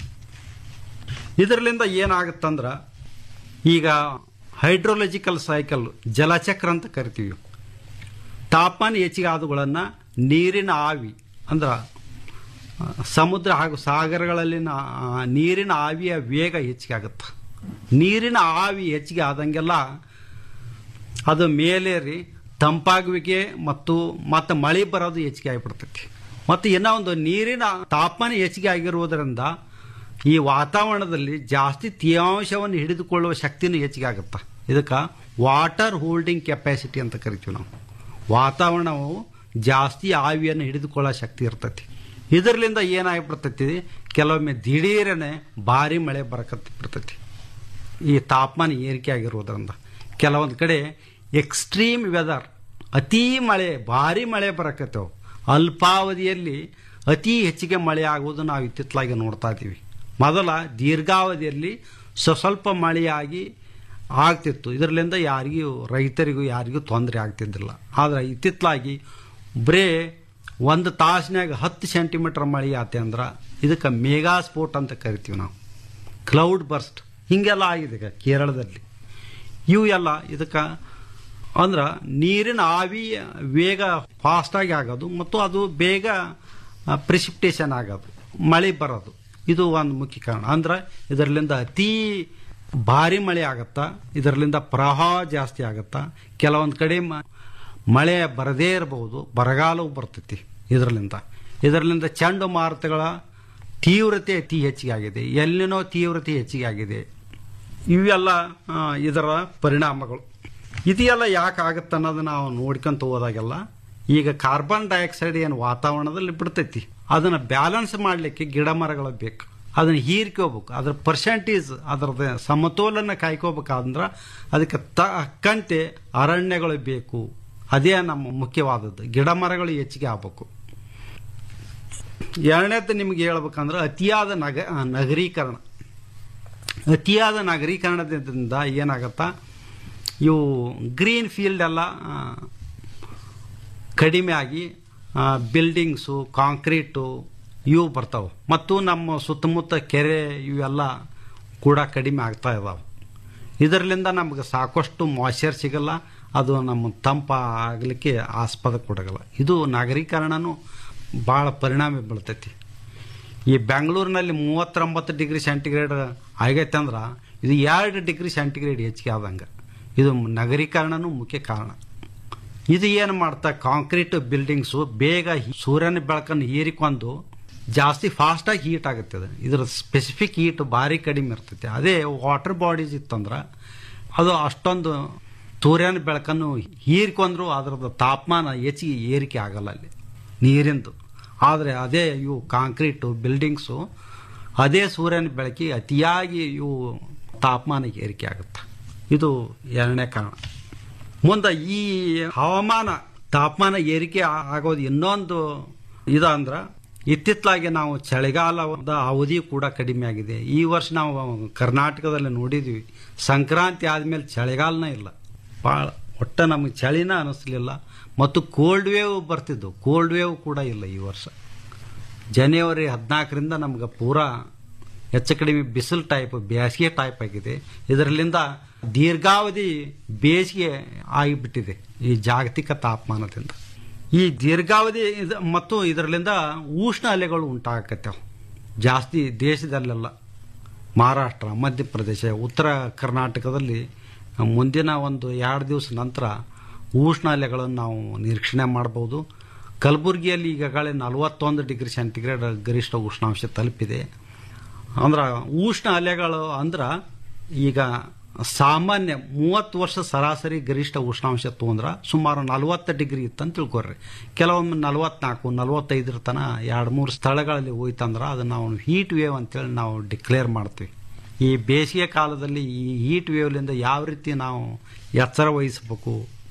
ಇದರಿಂದ ಏನಾಗುತ್ತಂದ್ರೆ ಈಗ ಹೈಡ್ರೋಲಜಿಕಲ್ ಸೈಕಲ್ ಜಲಚಕ್ರ ಅಂತ ಕರಿತೀವಿ ತಾಪಮಾನ ಹೆಚ್ಚಿಗೆ ಆದವುಗಳನ್ನು ನೀರಿನ ಆವಿ ಅಂದ್ರೆ ಆ, ಸಮುದ್ರ ಹಾಗೂ ಸಾಗರಗಳಲ್ಲಿನ ಆ, ನೀರಿನ ಆವಿಯ ವೇಗ ಹೆಚ್ಚಿಗೆ ಆಗುತ್ತೆ ನೀರಿನ ಆವಿ ಹೆಚ್ಚಿಗೆ ಆದಂಗೆಲ್ಲ ಅದು ಮೇಲೇರಿ ತಂಪಾಗುವಿಕೆ ಮತ್ತು ಮತ್ತು ಮಳೆ ಬರೋದು ಹೆಚ್ಚಿಗೆ ಆಗಿಬಿಡ್ತೈತಿ ಮತ್ತು ಇನ್ನೂ ಒಂದು ನೀರಿನ ತಾಪಮಾನ ಹೆಚ್ಚಿಗೆ ಆಗಿರುವುದರಿಂದ ಈ ವಾತಾವರಣದಲ್ಲಿ ಜಾಸ್ತಿ ತೇವಾಂಶವನ್ನು ಹಿಡಿದುಕೊಳ್ಳುವ ಶಕ್ತಿನೂ ಹೆಚ್ಚಿಗೆ ಆಗುತ್ತೆ ಇದಕ್ಕೆ ವಾಟರ್ ಹೋಲ್ಡಿಂಗ್ ಕೆಪಾಸಿಟಿ ಅಂತ ಕರಿತೀವಿ ನಾವು ವಾತಾವರಣವು ಜಾಸ್ತಿ ಆವಿಯನ್ನು ಹಿಡಿದುಕೊಳ್ಳೋ ಶಕ್ತಿ ಇರ್ತೈತಿ ಇದರಿಂದ ಏನಾಗಿಬಿಡ್ತೈತಿ ಕೆಲವೊಮ್ಮೆ ದಿಢೀರನೆ ಭಾರಿ ಮಳೆ ಬರಕತ್ತಿ ಬಿಡ್ತೈತಿ ಈ ತಾಪಮಾನ ಏರಿಕೆ ಆಗಿರೋದ್ರಿಂದ ಕೆಲವೊಂದು ಕಡೆ ಎಕ್ಸ್ಟ್ರೀಮ್ ವೆದರ್ ಅತೀ ಮಳೆ ಭಾರಿ ಮಳೆ ಬರಕತ್ತೇವೆ ಅಲ್ಪಾವಧಿಯಲ್ಲಿ ಅತಿ ಹೆಚ್ಚಿಗೆ ಮಳೆ ಆಗುವುದು ನಾವು ಇತ್ತಿತ್ತಲಾಗಿ ನೋಡ್ತಾ ಇದ್ದೀವಿ ಮೊದಲ ದೀರ್ಘಾವಧಿಯಲ್ಲಿ ಸ್ವ ಸ್ವಲ್ಪ ಮಳೆಯಾಗಿ ಆಗ್ತಿತ್ತು ಇದರಿಂದ ಯಾರಿಗೂ ರೈತರಿಗೂ ಯಾರಿಗೂ ತೊಂದರೆ ಆಗ್ತಿದ್ದಿಲ್ಲ ಆದರೆ ಇತ್ತಿತ್ತಲಾಗಿ ಬರೇ ಒಂದು ತಾಸಿನಾಗ ಹತ್ತು ಸೆಂಟಿಮೀಟರ್ ಮಳೆ ಆತೆ ಅಂದ್ರೆ ಇದಕ್ಕೆ ಮೇಗಾ ಸ್ಫೋಟ್ ಅಂತ ಕರಿತೀವಿ ನಾವು ಕ್ಲೌಡ್ ಬರ್ಸ್ಟ್ ಹಿಂಗೆಲ್ಲ ಆಗಿದೆ ಈಗ ಕೇರಳದಲ್ಲಿ ಇವು ಎಲ್ಲ ಇದಕ್ಕೆ ಅಂದ್ರೆ ನೀರಿನ ಆವಿ ವೇಗ ಫಾಸ್ಟಾಗಿ ಆಗೋದು ಮತ್ತು ಅದು ಬೇಗ ಪ್ರಿಸಿಪ್ಟೇಷನ್ ಆಗೋದು ಮಳೆ ಬರೋದು ಇದು ಒಂದು ಮುಖ್ಯ ಕಾರಣ ಅಂದ್ರೆ ಇದರಲ್ಲಿಂದ ಅತೀ ಭಾರಿ ಮಳೆ ಆಗತ್ತಾ ಇದರಲ್ಲಿಂದ ಪ್ರವಾಹ ಜಾಸ್ತಿ ಆಗತ್ತಾ ಕೆಲವೊಂದು ಕಡೆ ಮ- ಮಳೆ ಬರದೇ ಇರಬಹುದು ಬರಗಾಲವು ಬರ್ತೈತಿ ಇದರಲ್ಲಿಂದ ಇದರಲ್ಲಿಂದ ಚಂಡಮಾರುತಗಳ ತೀವ್ರತೆ ಅತಿ ಹೆಚ್ಚಿಗೆ ಆಗಿದೆ ಎಲ್ಲಿನೋ ತೀವ್ರತೆ ಹೆಚ್ಚಿಗೆ ಆಗಿದೆ ಇವೆಲ್ಲ ಆ, ಇದರ ಪರಿಣಾಮಗಳು ಇದೆಲ್ಲ ಯಾಕೆ ಆಗುತ್ತೆ ಅನ್ನೋದು ನಾವು ನೋಡ್ಕೊಂತ ಹೋದಾಗೆಲ್ಲ ಈಗ ಕಾರ್ಬನ್ ಡೈಆಕ್ಸೈಡ್ ಏನು ವಾತಾವರಣದಲ್ಲಿ ಬಿಡ್ತೈತಿ ಅದನ್ನು ಬ್ಯಾಲೆನ್ಸ್ ಮಾಡಲಿಕ್ಕೆ ಗಿಡ ಮರಗಳು ಬೇಕು ಅದನ್ನು ಹೀರ್ಕೋಬೇಕು ಅದ್ರ ಪರ್ಸೆಂಟೇಜ್ ಅದರದ ಸಮತೋಲನ ಕಾಯ್ಕೋಬೇಕಂದ್ರೆ ಅದಕ್ಕೆ ತಕ್ಕಂತೆ ಅರಣ್ಯಗಳು ಬೇಕು ಅದೇ ನಮ್ಮ ಮುಖ್ಯವಾದದ್ದು ಗಿಡ ಮರಗಳು ಹೆಚ್ಚಿಗೆ ಆಗ್ಬೇಕು ಎರಡನೇದು ನಿಮ್ಗೆ ಹೇಳ್ಬೇಕಂದ್ರೆ ಅತಿಯಾದ ನಗ ನಗರೀಕರಣ ಅತಿಯಾದ ನಗರೀಕರಣದಿಂದ ಏನಾಗತ್ತಾ ಇವು ಗ್ರೀನ್ ಫೀಲ್ಡ್ ಎಲ್ಲ ಆ, ಕಡಿಮೆ ಆಗಿ ಬಿಲ್ಡಿಂಗ್ಸು ಕಾಂಕ್ರೀಟು ಇವು ಬರ್ತಾವೆ ಮತ್ತು ನಮ್ಮ ಸುತ್ತಮುತ್ತ ಕೆರೆ ಇವೆಲ್ಲ ಕೂಡ ಕಡಿಮೆ ಆಗ್ತಾ ಇದಾವೆ ಇದರಿಂದ ನಮ್ಗೆ ಸಾಕಷ್ಟು ಮಾಯ್ಚರ್ ಸಿಗಲ್ಲ ಅದು ನಮ್ಮ ತಂಪ ಆಗಲಿಕ್ಕೆ ಆಸ್ಪದ ಕೊಡಗಲ್ಲ ಇದು ನಗರೀಕರಣನೂ ಭಾಳ ಪರಿಣಾಮ ಬೀಳ್ತೈತಿ ಈ ಬೆಂಗಳೂರಿನಲ್ಲಿ ಮೂವತ್ತೊಂಬತ್ತು ಡಿಗ್ರಿ ಸೆಂಟಿಗ್ರೇಡ್ ಆಗೈತೆ ಅಂದ್ರೆ ಇದು ಎರಡು ಡಿಗ್ರಿ ಸೆಂಟಿಗ್ರೇಡ್ ಹೆಚ್ಚಿಗೆ ಆದಂಗೆ ಇದು ನಗರೀಕರಣನೂ ಮುಖ್ಯ ಕಾರಣ ಇದು ಏನು ಮಾಡ್ತಾ ಕಾಂಕ್ರೀಟ್ ಬಿಲ್ಡಿಂಗ್ಸು ಬೇಗ ಹಿ- ಸೂರ್ಯನ ಬೆಳಕನ್ನು ಹೀರಿಕೊಂಡು ಜಾಸ್ತಿ ಫಾಸ್ಟಾಗಿ ಹೀಟ್ ಆಗುತ್ತೆ ಅದು ಇದ್ರ ಸ್ಪೆಸಿಫಿಕ್ ಹೀಟ್ ಭಾರಿ ಕಡಿಮೆ ಇರ್ತೈತೆ ಅದೇ ವಾಟರ್ ಬಾಡೀಸ್ ಇತ್ತಂದ್ರೆ ಅದು ಅಷ್ಟೊಂದು ಸೂರ್ಯನ ಬೆಳಕನ್ನು ಹೀರ್ಕೊಂಡ್ರು ಅದರದ್ದು ತಾಪಮಾನ ಹೆಚ್ಚಿಗೆ ಏರಿಕೆ ಆಗಲ್ಲ ಅಲ್ಲಿ ನೀರಿಂದು ಆದರೆ ಅದೇ ಇವು ಕಾಂಕ್ರೀಟು ಬಿಲ್ಡಿಂಗ್ಸು ಅದೇ ಸೂರ್ಯನ ಬೆಳಕಿಗೆ ಅತಿಯಾಗಿ ಇವು ತಾಪಮಾನ ಏರಿಕೆ ಆಗುತ್ತೆ ಇದು ಎರಡನೇ ಕಾರಣ ಮುಂದೆ ಈ ಹವಾಮಾನ ತಾಪಮಾನ ಏರಿಕೆ ಆ- ಆಗೋದು ಇನ್ನೊಂದು ಇದು ಅಂದ್ರೆ ಇತ್ತಿತ್ತಲಾಗಿ ನಾವು ಚಳಿಗಾಲದ ಅವಧಿ ಕೂಡ ಕಡಿಮೆ ಆಗಿದೆ ಈ ವರ್ಷ ನಾವು ಕರ್ನಾಟಕದಲ್ಲಿ ನೋಡಿದ್ವಿ ಸಂಕ್ರಾಂತಿ ಆದಮೇಲೆ ಚಳಿಗಾಲನೇ ಇಲ್ಲ ಭಾಳ ಒಟ್ಟು ನಮಗೆ ಚಳಿನ ಅನ್ನಿಸ್ಲಿಲ್ಲ ಮತ್ತು ಕೋಲ್ಡ್ ವೇವ್ ಬರ್ತಿದ್ದು ಕೋಲ್ಡ್ ವೇವ್ ಕೂಡ ಇಲ್ಲ ಈ ವರ್ಷ ಜನವರಿ ಹದಿನಾಲ್ಕರಿಂದ ನಮ್ಗೆ ಪೂರಾ ಹೆಚ್ಚು ಕಡಿಮೆ ಬಿಸಿಲು ಟೈಪ್ ಬೇಸಿಗೆ ಟೈಪ್ ಆಗಿದೆ ಇದರಲ್ಲಿಂದ ದೀರ್ಘಾವಧಿ ಬೇಸಿಗೆ ಆಗಿಬಿಟ್ಟಿದೆ ಈ ಜಾಗತಿಕ ತಾಪಮಾನದಿಂದ ಈ ದೀರ್ಘಾವಧಿ ಇದು ಮತ್ತು ಇದರಲ್ಲಿಂದ ಉಷ್ಣ ಅಲೆಗಳು ಉಂಟಾಗತ್ತವೆ ಜಾಸ್ತಿ ದೇಶದಲ್ಲೆಲ್ಲ ಮಹಾರಾಷ್ಟ್ರ ಮಧ್ಯಪ್ರದೇಶ ಉತ್ತರ ಕರ್ನಾಟಕದಲ್ಲಿ ಮುಂದಿನ ಒಂದು ಎರಡು ದಿವಸ ನಂತರ ಉಷ್ಣ ಅಲೆಗಳನ್ನು ನಾವು ನಿರೀಕ್ಷಣೆ ಮಾಡ್ಬೋದು ಕಲಬುರಗಿಯಲ್ಲಿ ಈಗಾಗಲೇ ನಲವತ್ತೊಂದು ಡಿಗ್ರಿ ಸೆಂಟಿಗ್ರೇಡ್ ಗರಿಷ್ಠ ಉಷ್ಣಾಂಶ ತಲುಪಿದೆ ಅಂದ್ರೆ ಉಷ್ಣ ಅಲೆಗಳು ಅಂದ್ರೆ ಈಗ ಸಾಮಾನ್ಯ ಮೂವತ್ತು ವರ್ಷ ಸರಾಸರಿ ಗರಿಷ್ಠ ಉಷ್ಣಾಂಶ ತೊಗೊಂಡ್ರೆ ಸುಮಾರು ನಲವತ್ತು ಡಿಗ್ರಿ ಇತ್ತಂತ ತಿಳ್ಕೊರ್ರಿ ಕೆಲವೊಮ್ಮೆ ನಲವತ್ನಾಲ್ಕು ನಲವತ್ತೈದರ ತನ ಎರಡು ಮೂರು ಸ್ಥಳಗಳಲ್ಲಿ ಹೋಯ್ತಂದ್ರೆ ಅದನ್ನು ನಾವು ಹೀಟ್ ವೇವ್ ಅಂತೇಳಿ ನಾವು ಡಿಕ್ಲೇರ್ ಮಾಡ್ತೀವಿ ಈ ಬೇಸಿಗೆ ಕಾಲದಲ್ಲಿ ಈ ಹೀಟ್ ವೇವ್ಲಿಂದ ಯಾವ ರೀತಿ ನಾವು ಎಚ್ಚರ ವಹಿಸಬೇಕು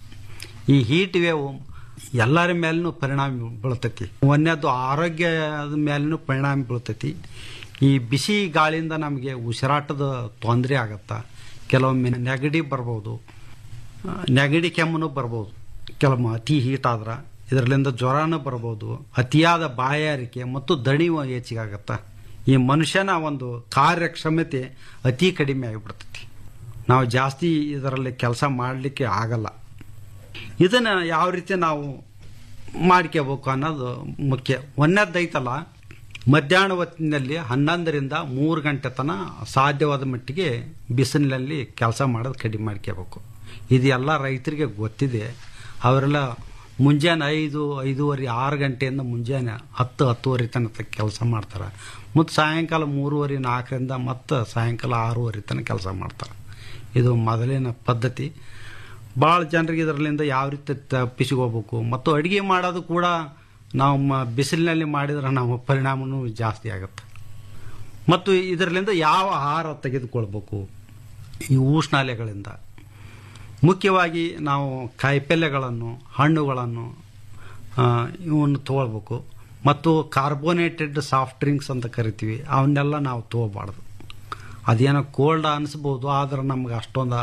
ಈ ಹೀಟ್ ವೇವ್ ಎಲ್ಲರ ಮೇಲೂ ಪರಿಣಾಮ ಬೀಳ್ತೈತಿ ಒಂದನೇದು ಆರೋಗ್ಯದ ಮೇಲೂ ಪರಿಣಾಮ ಬೀಳ್ತೈತಿ ಈ ಬಿಸಿ ಗಾಳಿಯಿಂದ ನಮಗೆ ಉಸಿರಾಟದ ತೊಂದರೆ ಆಗತ್ತಾ ಕೆಲವೊಮ್ಮೆ ನೆಗಡಿ ಬರ್ಬೋದು ಆ, ನೆಗಡಿ ಕೆಮ್ಮು ಬರ್ಬೋದು ಕೆಲವೊಮ್ಮೆ ಅತಿ ಹೀಟ್ ಆದ್ರೆ ಇದರಲ್ಲಿಂದ ಜ್ವರನೂ ಬರ್ಬೋದು ಅತಿಯಾದ ಬಾಯಾರಿಕೆ ಮತ್ತು ದಣಿವು ಹೆಚ್ಚಿಗಾಗತ್ತ ಈ ಮನುಷ್ಯನ ಒಂದು ಕಾರ್ಯಕ್ಷಮತೆ ಅತಿ ಕಡಿಮೆ ಆಗಿಬಿಡ್ತೈತಿ ನಾವು ಜಾಸ್ತಿ ಇದರಲ್ಲಿ ಕೆಲಸ ಮಾಡಲಿಕ್ಕೆ ಆಗಲ್ಲ ಇದನ್ನು ಯಾವ ರೀತಿ ನಾವು ಮಾಡ್ಕೋಬೇಕು ಅನ್ನೋದು ಮುಖ್ಯ ಒಂದನೇದೈತಲ್ಲ ಮಧ್ಯಾಹ್ನ ಹೊತ್ತಿನಲ್ಲಿ ಹನ್ನೊಂದರಿಂದ ಮೂರು ಗಂಟೆ ತನಕ ಸಾಧ್ಯವಾದ ಮಟ್ಟಿಗೆ ಬಿಸಿಲಿನಲ್ಲಿ ಕೆಲಸ ಮಾಡೋದು ಕಡಿಮೆ ಮಾಡ್ಕೋಬೇಕು ಇದು ಎಲ್ಲ ರೈತರಿಗೆ ಗೊತ್ತಿದೆ ಅವರೆಲ್ಲ ಮುಂಜಾನೆ ಐದು ಐದೂವರೆ ಆರು ಗಂಟೆಯಿಂದ ಮುಂಜಾನೆ ಹತ್ತು ಹತ್ತುವರೆ ತನಕ ಕೆಲಸ ಮಾಡ್ತಾರೆ ಮತ್ತು ಸಾಯಂಕಾಲ ಮೂರುವರೆ ನಾಲ್ಕರಿಂದ ಮತ್ತು ಸಾಯಂಕಾಲ ಆರೂವರೆ ತನಕ ಕೆಲಸ ಮಾಡ್ತಾರೆ ಇದು ಮೊದಲಿನ ಪದ್ಧತಿ ಭಾಳ ಜನರಿಗೆ ಇದರಲ್ಲಿಂದ ಯಾವ ರೀತಿ ತಪ್ಪಿಸ್ಕೋಬೇಕು ಮತ್ತು ಅಡುಗೆ ಮಾಡೋದು ಕೂಡ ನಾವು ಮ- ಬಿಸಿಲಿನಲ್ಲಿ ಮಾಡಿದ್ರೆ ನಾವು ಪರಿಣಾಮನೂ ಜಾಸ್ತಿ ಆಗುತ್ತೆ ಮತ್ತು ಇದರಲ್ಲಿಂದ ಯಾವ ಆಹಾರ ತೆಗೆದುಕೊಳ್ಬೇಕು ಈ ಉಷ್ಣಾಲೆಗಳಿಂದ ಮುಖ್ಯವಾಗಿ ನಾವು ಕಾಯಿಪಲ್ಯಗಳನ್ನು ಹಣ್ಣುಗಳನ್ನು ಆ, ಇವನ್ನು ತೊಗೊಳ್ಬೇಕು ಮತ್ತು ಕಾರ್ಬೋನೇಟೆಡ್ ಸಾಫ್ಟ್ ಡ್ರಿಂಕ್ಸ್ ಅಂತ ಕರಿತೀವಿ ಅವನ್ನೆಲ್ಲ ನಾವು ತೊಗೋಬಾರ್ದು ಅದೇನೋ ಕೋಲ್ಡ್ ಅನಿಸ್ಬೋದು ಆದ್ರೆ ನಮ್ಗೆ ಅಷ್ಟೊಂದು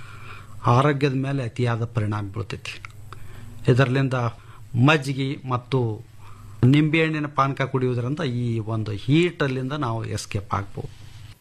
ಆರೋಗ್ಯದ ಮೇಲೆ ಅತಿಯಾದ ಪರಿಣಾಮ ಬೀಳ್ತೈತಿ ಇದರಲ್ಲಿಂದ ಮಜ್ಜಿಗೆ ಮತ್ತು ನಿಂಬೆಹಣ್ಣಿನ ಪಾನಕ ಕುಡಿಯೋದ್ರಿಂದ ಈ ಒಂದು ಹೀಟಲ್ಲಿಂದ ನಾವು ಎಸ್ಕೇಪ್ ಆಗ್ಬೋದು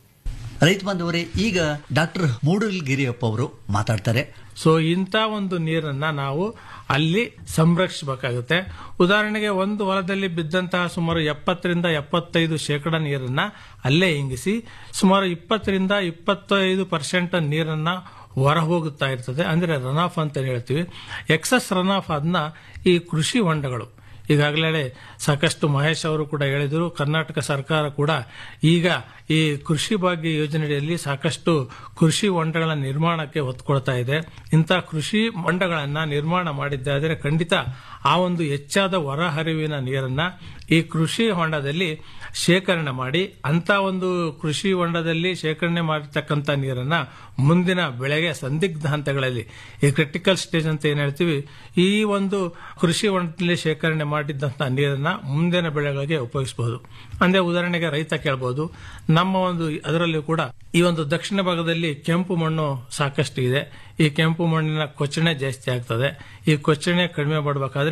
ರೈತ ಬಾಂಧವರೇ ಈಗ ಡಾಕ್ಟರ್ ಮೂಡಲ್ಗಿರಿಯಪ್ಪ ಅವರು ಮಾತಾಡ್ತಾರೆ ಸೊ ಇಂಥ ಒಂದು ನೀರನ್ನ ನಾವು ಅಲ್ಲಿ ಸಂರಕ್ಷಿಸಬೇಕಾಗುತ್ತೆ ಉದಾಹರಣೆಗೆ ಒಂದು ಹೊಲದಲ್ಲಿ ಬಿದ್ದಂತಹ ಸುಮಾರು ಎಪ್ಪತ್ತರಿಂದ ಎಪ್ಪತ್ತೈದು ಶೇಕಡ ನೀರನ್ನ ಅಲ್ಲೇ ಇಂಗಿಸಿ ಸುಮಾರು ಇಪ್ಪತ್ತರಿಂದ ಇಪ್ಪತ್ತೈದು ಪರ್ಸೆಂಟ್ ನೀರನ್ನ ಹೊರ ಹೋಗುತ್ತಾ ಇರ್ತದೆ ಅಂದ್ರೆ ರನ್ ಆಫ್ ಅಂತ ಹೇಳ್ತೀವಿ ಎಕ್ಸಸ್ ರನ್ ಆಫ್ ಅದನ್ನ ಈ ಕೃಷಿ ಹೊಂಡಗಳು ಈಗಾಗಲೇ ಸಾಕಷ್ಟು ಮಹೇಶ್ ಅವರು ಕೂಡ ಹೇಳಿದರು ಕರ್ನಾಟಕ ಸರ್ಕಾರ ಕೂಡ ಈಗ ಈ ಕೃಷಿ ಭಾಗ್ಯ ಯೋಜನೆಯಲ್ಲಿ ಸಾಕಷ್ಟು ಕೃಷಿ ಹೊಂಡಗಳ ನಿರ್ಮಾಣಕ್ಕೆ ಒತ್ತು ಕೊಡ್ತಾ ಇದೆ ಇಂಥ ಕೃಷಿ ಹೊಂಡಗಳನ್ನ ನಿರ್ಮಾಣ ಮಾಡಿದ್ದಾದರೆ ಖಂಡಿತ ಆ ಒಂದು ಹೆಚ್ಚಾದ ಹೊರಹರಿವಿನ ನೀರನ್ನ ಈ ಕೃಷಿ ಹೊಂಡದಲ್ಲಿ ಶೇಖರಣೆ ಮಾಡಿ ಅಂತ ಒಂದು ಕೃಷಿ ಹೊಂಡದಲ್ಲಿ ಶೇಖರಣೆ ಮಾಡಿರ್ತಕ್ಕಂಥ ನೀರನ್ನ ಮುಂದಿನ ಬೆಳೆಗೆ ಸಂದಿಗ್ಧ ಹಂತಗಳಲ್ಲಿ ಈ ಕ್ರಿಟಿಕಲ್ ಸ್ಟೇಜ್ ಅಂತ ಏನ್ ಹೇಳ್ತೀವಿ ಈ ಒಂದು ಕೃಷಿ ಹೊಂಡದಲ್ಲಿ ಶೇಖರಣೆ ಮಾಡಿದ್ದಂಥ ನೀರನ್ನ ಮುಂದಿನ ಬೆಳೆಗಳಿಗೆ ಉಪಯೋಗಿಸಬಹುದು ಅಂದ್ರೆ ಉದಾಹರಣೆಗೆ ರೈತ ಕೇಳಬಹುದು ನಮ್ಮ ಒಂದು ಅದರಲ್ಲೂ ಕೂಡ ಈ ಒಂದು ದಕ್ಷಿಣ ಭಾಗದಲ್ಲಿ ಕೆಂಪು ಮಣ್ಣು ಸಾಕಷ್ಟು ಇದೆ ಈ ಕೆಂಪು ಮಣ್ಣಿನ ಕೊಚ್ಚಣೆ ಜಾಸ್ತಿ ಆಗ್ತದೆ ಈ ಕೊಚ್ಚಣೆ ಕಡಿಮೆ ಮಾಡಬೇಕಾದ್ರೆ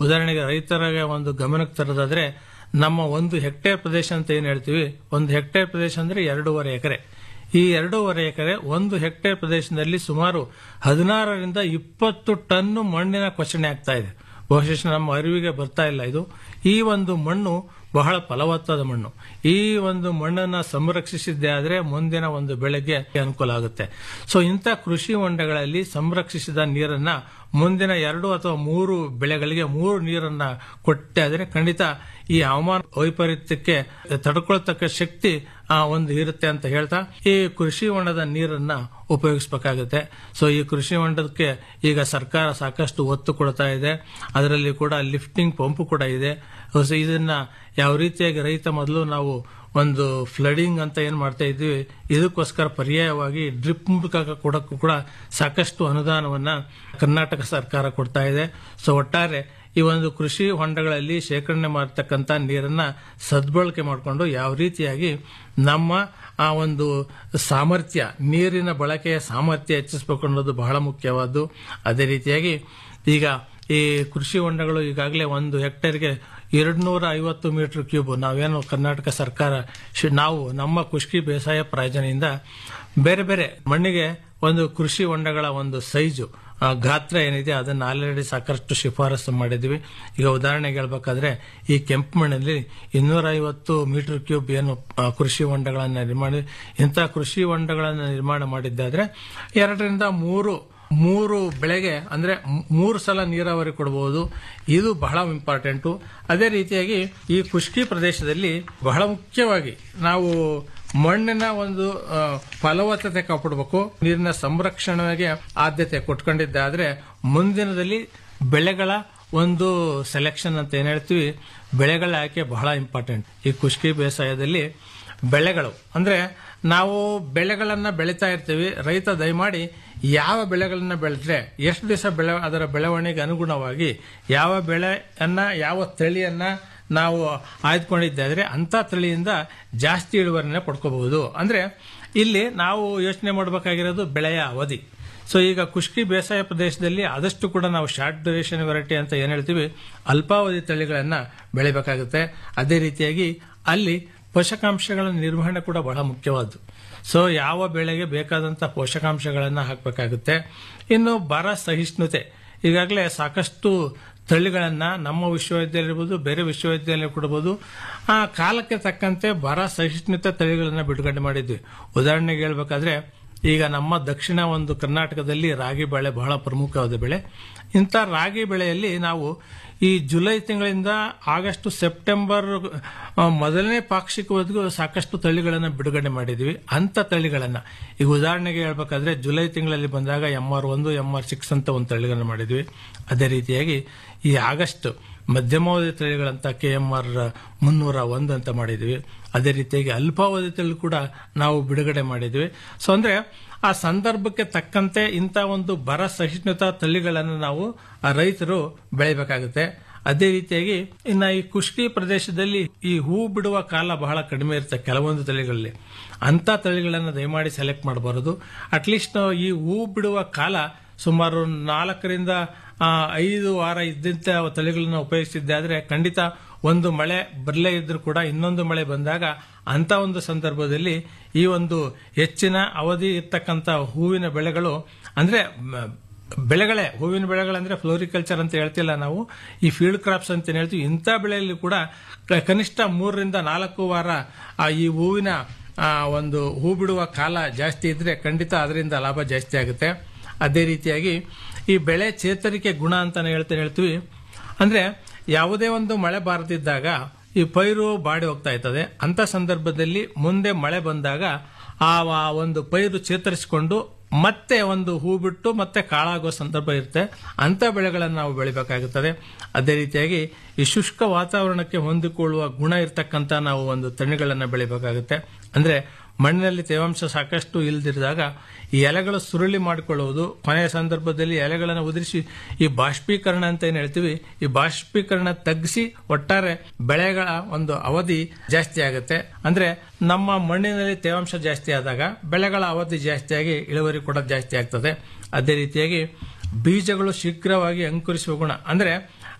ಉದಾಹರಣೆಗೆ ರೈತರಿಗೆ ಒಂದು ಗಮನಕ್ಕೆ ತರೋದಾದ್ರೆ ನಮ್ಮ ಒಂದು ಹೆಕ್ಟೇರ್ ಪ್ರದೇಶ ಅಂತ ಏನ್ ಹೇಳ್ತೀವಿ ಒಂದು ಹೆಕ್ಟೇರ್ ಪ್ರದೇಶ ಅಂದ್ರೆ ಎರಡೂವರೆ ಎಕರೆ ಈ ಎರಡೂವರೆ ಎಕರೆ ಒಂದು ಹೆಕ್ಟೇರ್ ಪ್ರದೇಶದಲ್ಲಿ ಸುಮಾರು ಹದಿನಾರರಿಂದ ಇಪ್ಪತ್ತು ಟನ್ ಮಣ್ಣಿನ ಕೊಚ್ಚಣೆ ಆಗ್ತಾ ಇದೆ ಬಹುಶಃ ನಮ್ಮ ಅರಿವಿಗೆ ಬರ್ತಾ ಇಲ್ಲ ಇದು ಈ ಒಂದು ಮಣ್ಣು ಬಹಳ ಫಲವತ್ತಾದ ಮಣ್ಣು ಈ ಒಂದು ಮಣ್ಣನ್ನ ಸಂರಕ್ಷಿಸಿದ್ದೇ ಆದ್ರೆ ಮುಂದಿನ ಒಂದು ಬೆಳೆಗೆ ಅನುಕೂಲ ಆಗುತ್ತೆ ಸೊ ಇಂಥ ಕೃಷಿ ಹೊಂಡಗಳಲ್ಲಿ ಸಂರಕ್ಷಿಸಿದ ನೀರನ್ನ ಮುಂದಿನ ಎರಡು ಅಥವಾ ಮೂರು ಬೆಳೆಗಳಿಗೆ ಮೂರು ನೀರನ್ನ ಕೊಟ್ಟೆ ಆದ್ರೆ ಖಂಡಿತ ಈ ಹವಾಮಾನ ವೈಪರೀತ್ಯಕ್ಕೆ ತಡ್ಕೊಳ್ತಕ್ಕ ಶಕ್ತಿ ಆ ಒಂದು ಇರುತ್ತೆ ಅಂತ ಹೇಳ್ತಾ ಈ ಕೃಷಿ ಹೊಂಡದ ನೀರನ್ನ ಉಪಯೋಗಿಸಬೇಕಾಗುತ್ತೆ ಸೊ ಈ ಕೃಷಿ ಹೊಂಡಕ್ಕೆ ಈಗ ಸರ್ಕಾರ ಸಾಕಷ್ಟು ಒತ್ತು ಕೊಡ್ತಾ ಇದೆ ಅದರಲ್ಲಿ ಕೂಡ ಲಿಫ್ಟಿಂಗ್ ಪಂಪ್ ಕೂಡ ಇದೆ ಸೊ ಇದನ್ನ ಯಾವ ರೀತಿಯಾಗಿ ರೈತ ಮೊದಲು ನಾವು ಒಂದು ಫ್ಲಡಿಂಗ್ ಅಂತ ಏನ್ ಮಾಡ್ತಾ ಇದ್ವಿ ಇದಕ್ಕೋಸ್ಕರ ಪರ್ಯಾಯವಾಗಿ ಡ್ರಿಪ್ ಮೂಲಕ ಕೊಡಕ್ಕೂ ಕೂಡ ಸಾಕಷ್ಟು ಅನುದಾನವನ್ನ ಕರ್ನಾಟಕ ಸರ್ಕಾರ ಕೊಡ್ತಾ ಇದೆ ಸೊ ಒಟ್ಟಾರೆ ಈ ಒಂದು ಕೃಷಿ ಹೊಂಡಗಳಲ್ಲಿ ಶೇಖರಣೆ ಮಾಡತಕ್ಕಂತ ನೀರನ್ನ ಸದ್ಬಳಕೆ ಮಾಡಿಕೊಂಡು ಯಾವ ರೀತಿಯಾಗಿ ನಮ್ಮ ಆ ಒಂದು ಸಾಮರ್ಥ್ಯ ನೀರಿನ ಬಳಕೆಯ ಸಾಮರ್ಥ್ಯ ಹೆಚ್ಚಿಸಬೇಕು ಅನ್ನೋದು ಬಹಳ ಮುಖ್ಯವಾದ್ದು ಅದೇ ರೀತಿಯಾಗಿ ಈಗ ಈ ಕೃಷಿ ಹೊಂಡಗಳು ಈಗಾಗಲೇ ಒಂದು ಹೆಕ್ಟೇರ್ಗೆ ಎರಡ್ನೂರ ಐವತ್ತು ಮೀಟರ್ ಕ್ಯೂಬ್ ನಾವೇನು ಕರ್ನಾಟಕ ಸರ್ಕಾರ ಶಿ- ನಾವು ನಮ್ಮ ಖುಷ್ಕಿ ಬೇಸಾಯ ಪ್ರಾಯೋಜನೆಯಿಂದ ಬೇರೆ ಬೇರೆ ಮಣ್ಣಿಗೆ ಒಂದು ಕೃಷಿ ಹೊಂಡಗಳ ಒಂದು ಸೈಜು ಆ, ಗಾತ್ರ ಏನಿದೆ ಅದನ್ನು ಆಲ್ರೆಡಿ ಸಾಕಷ್ಟು ಶಿಫಾರಸು ಮಾಡಿದ್ವಿ ಈಗ ಉದಾಹರಣೆಗೆ ಹೇಳ್ಬೇಕಾದ್ರೆ ಈ ಕೆಂಪು ಮಣ್ಣಲ್ಲಿ ಇನ್ನೂರ ಐವತ್ತು ಮೀಟರ್ ಕ್ಯೂಬ್ ಏನು ಆ, ಕೃಷಿ ಹೊಂಡಗಳನ್ನು ನಿರ್ಮಾಣ ಇಂಥ ಕೃಷಿ ಹೊಂಡಗಳನ್ನು ನಿರ್ಮಾಣ ಮಾಡಿದ್ದಾದ್ರೆ ಎರಡರಿಂದ ಮೂರು ಮೂರು ಬೆಳೆಗೆ ಅಂದ್ರೆ ಮೂ- ಮೂರು ಸಲ ನೀರಾವರಿ ಕೊಡಬಹುದು ಇದು ಬಹಳ ಇಂಪಾರ್ಟೆಂಟು ಅದೇ ರೀತಿಯಾಗಿ ಈ ಖುಷ್ಕಿ ಪ್ರದೇಶದಲ್ಲಿ ಬಹಳ ಮುಖ್ಯವಾಗಿ ನಾವು ಮಣ್ಣಿನ ಒಂದು ಆ, ಫಲವತ್ತತೆ ಕಾಪಾಡಬೇಕು ನೀರಿನ ಸಂರಕ್ಷಣೆಗೆ ಆದ್ಯತೆ ಕೊಟ್ಕೊಂಡಿದ್ದಾದ್ರೆ ಮುಂದಿನದಲ್ಲಿ ಬೆಳೆಗಳ ಒಂದು ಸೆಲೆಕ್ಷನ್ ಅಂತ ಏನ್ ಹೇಳ್ತೀವಿ ಬೆಳೆಗಳ ಆಯ್ಕೆ ಬಹಳ ಇಂಪಾರ್ಟೆಂಟ್ ಈ ಖುಷ್ಕಿ ಬೇಸಾಯದಲ್ಲಿ ಬೆಳೆಗಳು ಅಂದ್ರೆ ನಾವು ಬೆಳೆಗಳನ್ನ ಬೆಳೀತಾ ಇರ್ತೀವಿ ರೈತ ದಯಮಾಡಿ ಯಾವ ಬೆಳೆಗಳನ್ನ ಬೆಳೆದ್ರೆ ಎಷ್ಟು ದಿವಸ ಬೆಳೆ ಅದರ ಬೆಳವಣಿಗೆ ಅನುಗುಣವಾಗಿ ಯಾವ ಬೆಳೆಯನ್ನ ಯಾವ ತಳಿಯನ್ನ ನಾವು ಆಯ್ದುಕೊಂಡಿದ್ದಾದ್ರೆ ಅಂತ ತಳಿಯಿಂದ ಜಾಸ್ತಿ ಇಳುವರಿನ ಪಡ್ಕೋಬಹುದು ಅಂದ್ರೆ ಇಲ್ಲಿ ನಾವು ಯೋಚನೆ ಮಾಡಬೇಕಾಗಿರೋದು ಬೆಳೆಯ ಅವಧಿ ಸೊ ಈಗ ಖುಷ್ಕಿ ಬೇಸಾಯ ಪ್ರದೇಶದಲ್ಲಿ ಆದಷ್ಟು ಕೂಡ ನಾವು ಶಾರ್ಟ್ ಡ್ಯೂರೇಷನ್ ವೆರೈಟಿ ಅಂತ ಏನ್ ಹೇಳ್ತೀವಿ ಅಲ್ಪಾವಧಿ ತಳಿಗಳನ್ನ ಬೆಳಿಬೇಕಾಗುತ್ತೆ ಅದೇ ರೀತಿಯಾಗಿ ಅಲ್ಲಿ ಪೋಷಕಾಂಶಗಳ ನಿರ್ವಹಣೆ ಕೂಡ ಬಹಳ ಮುಖ್ಯವಾದ್ದು ಸೊ ಯಾವ ಬೆಳೆಗೆ ಬೇಕಾದಂತ ಪೋಷಕಾಂಶಗಳನ್ನ ಹಾಕಬೇಕಾಗುತ್ತೆ ಇನ್ನು ಬರ ಸಹಿಷ್ಣುತೆ ಈಗಾಗಲೇ ಸಾಕಷ್ಟು ತಳಿಗಳನ್ನ ನಮ್ಮ ವಿಶ್ವವಿದ್ಯಾಲಯ ಇರ್ಬೋದು ಬೇರೆ ವಿಶ್ವವಿದ್ಯಾಲಯ ಕೊಡಬಹುದು ಆ ಕಾಲಕ್ಕೆ ತಕ್ಕಂತೆ ಬರ ಸಹಿಷ್ಣುತೆ ತಳಿಗಳನ್ನ ಬಿಡುಗಡೆ ಮಾಡಿದ್ವಿ ಉದಾಹರಣೆಗೆ ಹೇಳ್ಬೇಕಾದ್ರೆ ಈಗ ನಮ್ಮ ದಕ್ಷಿಣ ಒಂದು ಕರ್ನಾಟಕದಲ್ಲಿ ರಾಗಿ ಬೆಳೆ ಬಹಳ ಪ್ರಮುಖವಾದ ಬೆಳೆ ಇಂಥ ರಾಗಿ ಬೆಳೆಯಲ್ಲಿ ನಾವು ಈ ಜುಲೈ ತಿಂಗಳಿಂದ ಆಗಸ್ಟ್ ಸೆಪ್ಟೆಂಬರ್ ಆ, ಮೊದಲನೇ ಪಾಕ್ಷಿಕವರೆಗೂ ಸಾಕಷ್ಟು ತಳಿಗಳನ್ನು ಬಿಡುಗಡೆ ಮಾಡಿದ್ವಿ ಅಂತ ತಳಿಗಳನ್ನ ಈಗ ಉದಾಹರಣೆಗೆ ಹೇಳ್ಬೇಕಾದ್ರೆ ಜುಲೈ ತಿಂಗಳಲ್ಲಿ ಬಂದಾಗ ಎಂ ಆರ್ ಒಂದು ಎಂ ಆರ್ ಸಿಕ್ಸ್ ಅಂತ ಒಂದು ತಳಿಗಳನ್ನು ಮಾಡಿದ್ವಿ ಅದೇ ರೀತಿಯಾಗಿ ಈ ಆಗಸ್ಟ್ ಮಧ್ಯಮಾವಧಿ ತಳಿಗಳಂತ ಕೆ ಎಂ ಆರ್ ಮುನ್ನೂರ ಒಂದು ಅಂತ ಮಾಡಿದ್ವಿ ಅದೇ ರೀತಿಯಾಗಿ ಅಲ್ಪಾವಧಿ ತಳಿ ಕೂಡ ನಾವು ಬಿಡುಗಡೆ ಮಾಡಿದ್ವಿ ಸೊ ಅಂದ್ರೆ ಆ ಸಂದರ್ಭಕ್ಕೆ ತಕ್ಕಂತೆ ಇಂಥ ಒಂದು ಬರ ಸಹಿಷ್ಣುತಾ ತಳಿಗಳನ್ನು ನಾವು ಆ ರೈತರು ಬೆಳಿಬೇಕಾಗುತ್ತೆ ಅದೇ ರೀತಿಯಾಗಿ ಇನ್ನ ಈ ಖುಷ್ಕಿ ಪ್ರದೇಶದಲ್ಲಿ ಈ ಹೂ ಬಿಡುವ ಕಾಲ ಬಹಳ ಕಡಿಮೆ ಇರುತ್ತೆ ಕೆಲವೊಂದು ತಳಿಗಳಲ್ಲಿ ಅಂತ ತಳಿಗಳನ್ನು ದಯಮಾಡಿ ಸೆಲೆಕ್ಟ್ ಮಾಡಬಾರದು ಅಟ್ಲೀಸ್ಟ್ ಈ ಹೂ ಬಿಡುವ ಕಾಲ ಸುಮಾರು ನಾಲ್ಕರಿಂದ ಆ, ಐದು ವಾರ ಇದ್ದಂತ ತಳಿಗಳನ್ನ ಉಪಯೋಗಿಸಿದ್ದೆ ಆದ್ರೆ ಖಂಡಿತ ಒಂದು ಮಳೆ ಬರಲೇ ಇದ್ರೂ ಕೂಡ ಇನ್ನೊಂದು ಮಳೆ ಬಂದಾಗ ಅಂತ ಒಂದು ಸಂದರ್ಭದಲ್ಲಿ ಈ ಒಂದು ಹೆಚ್ಚಿನ ಅವಧಿ ಇರ್ತಕ್ಕಂಥ ಹೂವಿನ ಬೆಳೆಗಳು ಅಂದ್ರೆ ಮ, ಬೆಳೆಗಳೇ ಹೂವಿನ ಬೆಳೆಗಳಂದ್ರೆ ಫ್ಲೋರಿಕಲ್ಚರ್ ಅಂತ ಹೇಳ್ತಿಲ್ಲ ನಾವು ಈ ಫೀಲ್ಡ್ ಕ್ರಾಪ್ಸ್ ಅಂತ ಏನ್ ಹೇಳ್ತೀವಿ ಇಂಥ ಬೆಳೆಯಲ್ಲಿ ಕೂಡ ಕ- ಕನಿಷ್ಠ ಮೂರರಿಂದ ನಾಲ್ಕು ವಾರ ಆ ಈ ಹೂವಿನ ಆ, ಒಂದು ಹೂ ಬಿಡುವ ಕಾಲ ಜಾಸ್ತಿ ಇದ್ರೆ ಖಂಡಿತ ಅದರಿಂದ ಲಾಭ ಜಾಸ್ತಿ ಆಗುತ್ತೆ ಅದೇ ರೀತಿಯಾಗಿ ಈ ಬೆಳೆ ಚೇತರಿಕೆ ಗುಣ ಅಂತಾನೆ ಹೇಳ್ತೇನೆ ಹೇಳ್ತೀವಿ ಅಂದ್ರೆ ಯಾವುದೇ ಒಂದು ಮಳೆ ಬಾರದಿದ್ದಾಗ ಈ ಪೈರು ಬಾಡಿ ಹೋಗ್ತಾ ಇರ್ತದೆ ಅಂತ ಸಂದರ್ಭದಲ್ಲಿ ಮುಂದೆ ಮಳೆ ಬಂದಾಗ ಆ ಆ ಒಂದು ಪೈರು ಚೇತರಿಸಿಕೊಂಡು ಮತ್ತೆ ಒಂದು ಹೂ ಬಿಟ್ಟು ಮತ್ತೆ ಕಾಳಾಗುವ ಸಂದರ್ಭ ಇರುತ್ತೆ ಅಂತ ಬೆಳೆಗಳನ್ನು ನಾವು ಬೆಳಿಬೇಕಾಗುತ್ತದೆ ಅದೇ ರೀತಿಯಾಗಿ ಈ ಶುಷ್ಕ ವಾತಾವರಣಕ್ಕೆ ಹೊಂದಿಕೊಳ್ಳುವ ಗುಣ ಇರ್ತಕ್ಕಂಥ ನಾವು ಒಂದು ತಳಿಗಳನ್ನು ಬೆಳಿಬೇಕಾಗುತ್ತೆ ಅಂದ್ರೆ ಮಣ್ಣಿನಲ್ಲಿ ತೇವಾಂಶ ಸಾಕಷ್ಟು ಇಲ್ದಿರಿದಾಗ ಈ ಎಲೆಗಳು ಸುರುಳಿ ಮಾಡಿಕೊಳ್ಳುವುದು ಕೊನೆಯ ಸಂದರ್ಭದಲ್ಲಿ ಎಲೆಗಳನ್ನು ಉದುರಿಸಿ ಈ ಬಾಷ್ಪೀಕರಣ ಅಂತ ಏನ್ ಹೇಳ್ತೀವಿ ಈ ಬಾಷ್ಪೀಕರಣ ತಗ್ಗಿಸಿ ಒಟ್ಟಾರೆ ಬೆಳೆಗಳ ಒಂದು ಅವಧಿ ಜಾಸ್ತಿ ಆಗುತ್ತೆ ಅಂದ್ರೆ ನಮ್ಮ ಮಣ್ಣಿನಲ್ಲಿ ತೇವಾಂಶ ಜಾಸ್ತಿ ಆದಾಗ ಬೆಳೆಗಳ ಅವಧಿ ಜಾಸ್ತಿಯಾಗಿ ಇಳುವರಿ ಕೂಡ ಜಾಸ್ತಿ ಆಗ್ತದೆ ಅದೇ ರೀತಿಯಾಗಿ ಬೀಜಗಳು ಶೀಘ್ರವಾಗಿ ಅಂಕುರಿಸುವ ಗುಣ ಅಂದ್ರೆ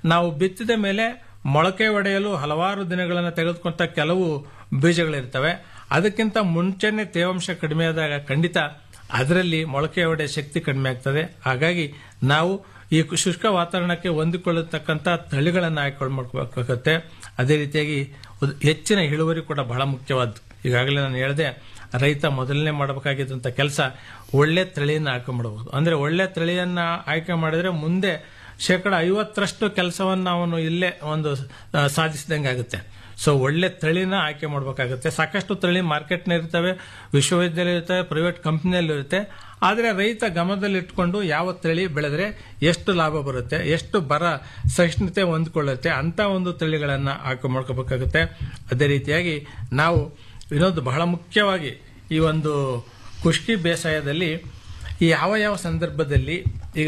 ನಾವು ಬಿತ್ತಿದ ಮೇಲೆ ಮೊಳಕೆ ಒಡೆಯಲು ಹಲವಾರು ದಿನಗಳನ್ನು ತೆಗೆದುಕೊಂತ ಕೆಲವು ಬೀಜಗಳಿರ್ತವೆ ಅದಕ್ಕಿಂತ ಮುಂಚೆನೆ ತೇವಾಂಶ ಕಡಿಮೆ ಆದಾಗ ಖಂಡಿತ ಅದರಲ್ಲಿ ಮೊಳಕೆ ಒಡೆಯ ಶಕ್ತಿ ಕಡಿಮೆ ಆಗ್ತದೆ ಹಾಗಾಗಿ ನಾವು ಈ ಶುಷ್ಕ ವಾತಾವರಣಕ್ಕೆ ಹೊಂದಿಕೊಳ್ಳತಕ್ಕಂಥ ತಳಿಗಳನ್ನು ಆಯ್ಕೆ ಮಾಡ್ಕೋಬೇಕಾಗತ್ತೆ ಅದೇ ರೀತಿಯಾಗಿ ಉದ್- ಹೆಚ್ಚಿನ ಇಳುವರಿ ಕೂಡ ಬಹಳ ಮುಖ್ಯವಾದ್ದು ಈಗಾಗಲೇ ನಾನು ಹೇಳಿದೆ ರೈತ ಮೊದಲನೇ ಮಾಡಬೇಕಾಗಿದ್ದಂಥ ಕೆಲಸ ಒಳ್ಳೆ ತಳಿಯನ್ನು ಆಯ್ಕೆ ಮಾಡಬಹುದು ಅಂದ್ರೆ ಒಳ್ಳೆ ತಳಿಯನ್ನ ಆಯ್ಕೆ ಮಾಡಿದ್ರೆ ಮುಂದೆ ಶೇಕಡ ಐವತ್ತರಷ್ಟು ಕೆಲಸವನ್ನು ಅವನು ಇಲ್ಲೇ ಒಂದು ಆ, ಸಾಧಿಸಿದಂಗೆ ಆಗುತ್ತೆ ಸೊ ಒಳ್ಳೆ ತಳಿನ ಆಯ್ಕೆ ಮಾಡಬೇಕಾಗುತ್ತೆ ಸಾಕಷ್ಟು ತಳಿ ಮಾರ್ಕೆಟ್ನ ಇರ್ತವೆ ವಿಶ್ವವಿದ್ಯಾಲಯ ಇರ್ತವೆ ಪ್ರೈವೇಟ್ ಕಂಪ್ನಿಯಲ್ಲಿ ಇರುತ್ತೆ ಆದರೆ ರೈತ ಗಮನದಲ್ಲಿ ಇಟ್ಕೊಂಡು ಯಾವ ತಳಿ ಬೆಳೆದ್ರೆ ಎಷ್ಟು ಲಾಭ ಬರುತ್ತೆ ಎಷ್ಟು ಬರ ಸಹಿಷ್ಣುತೆ ಹೊಂದ್ಕೊಳ್ಳುತ್ತೆ ಅಂತ ಒಂದು ತಳಿಗಳನ್ನು ಆಯ್ಕೆ ಮಾಡ್ಕೋಬೇಕಾಗುತ್ತೆ ಅದೇ ರೀತಿಯಾಗಿ ನಾವು ಇನ್ನೊಂದು ಬಹಳ ಮುಖ್ಯವಾಗಿ ಈ ಒಂದು ಕುಷ್ಕಿ ಬೇಸಾಯದಲ್ಲಿ ಈ ಯಾವ ಯಾವ ಸಂದರ್ಭದಲ್ಲಿ ಈಗ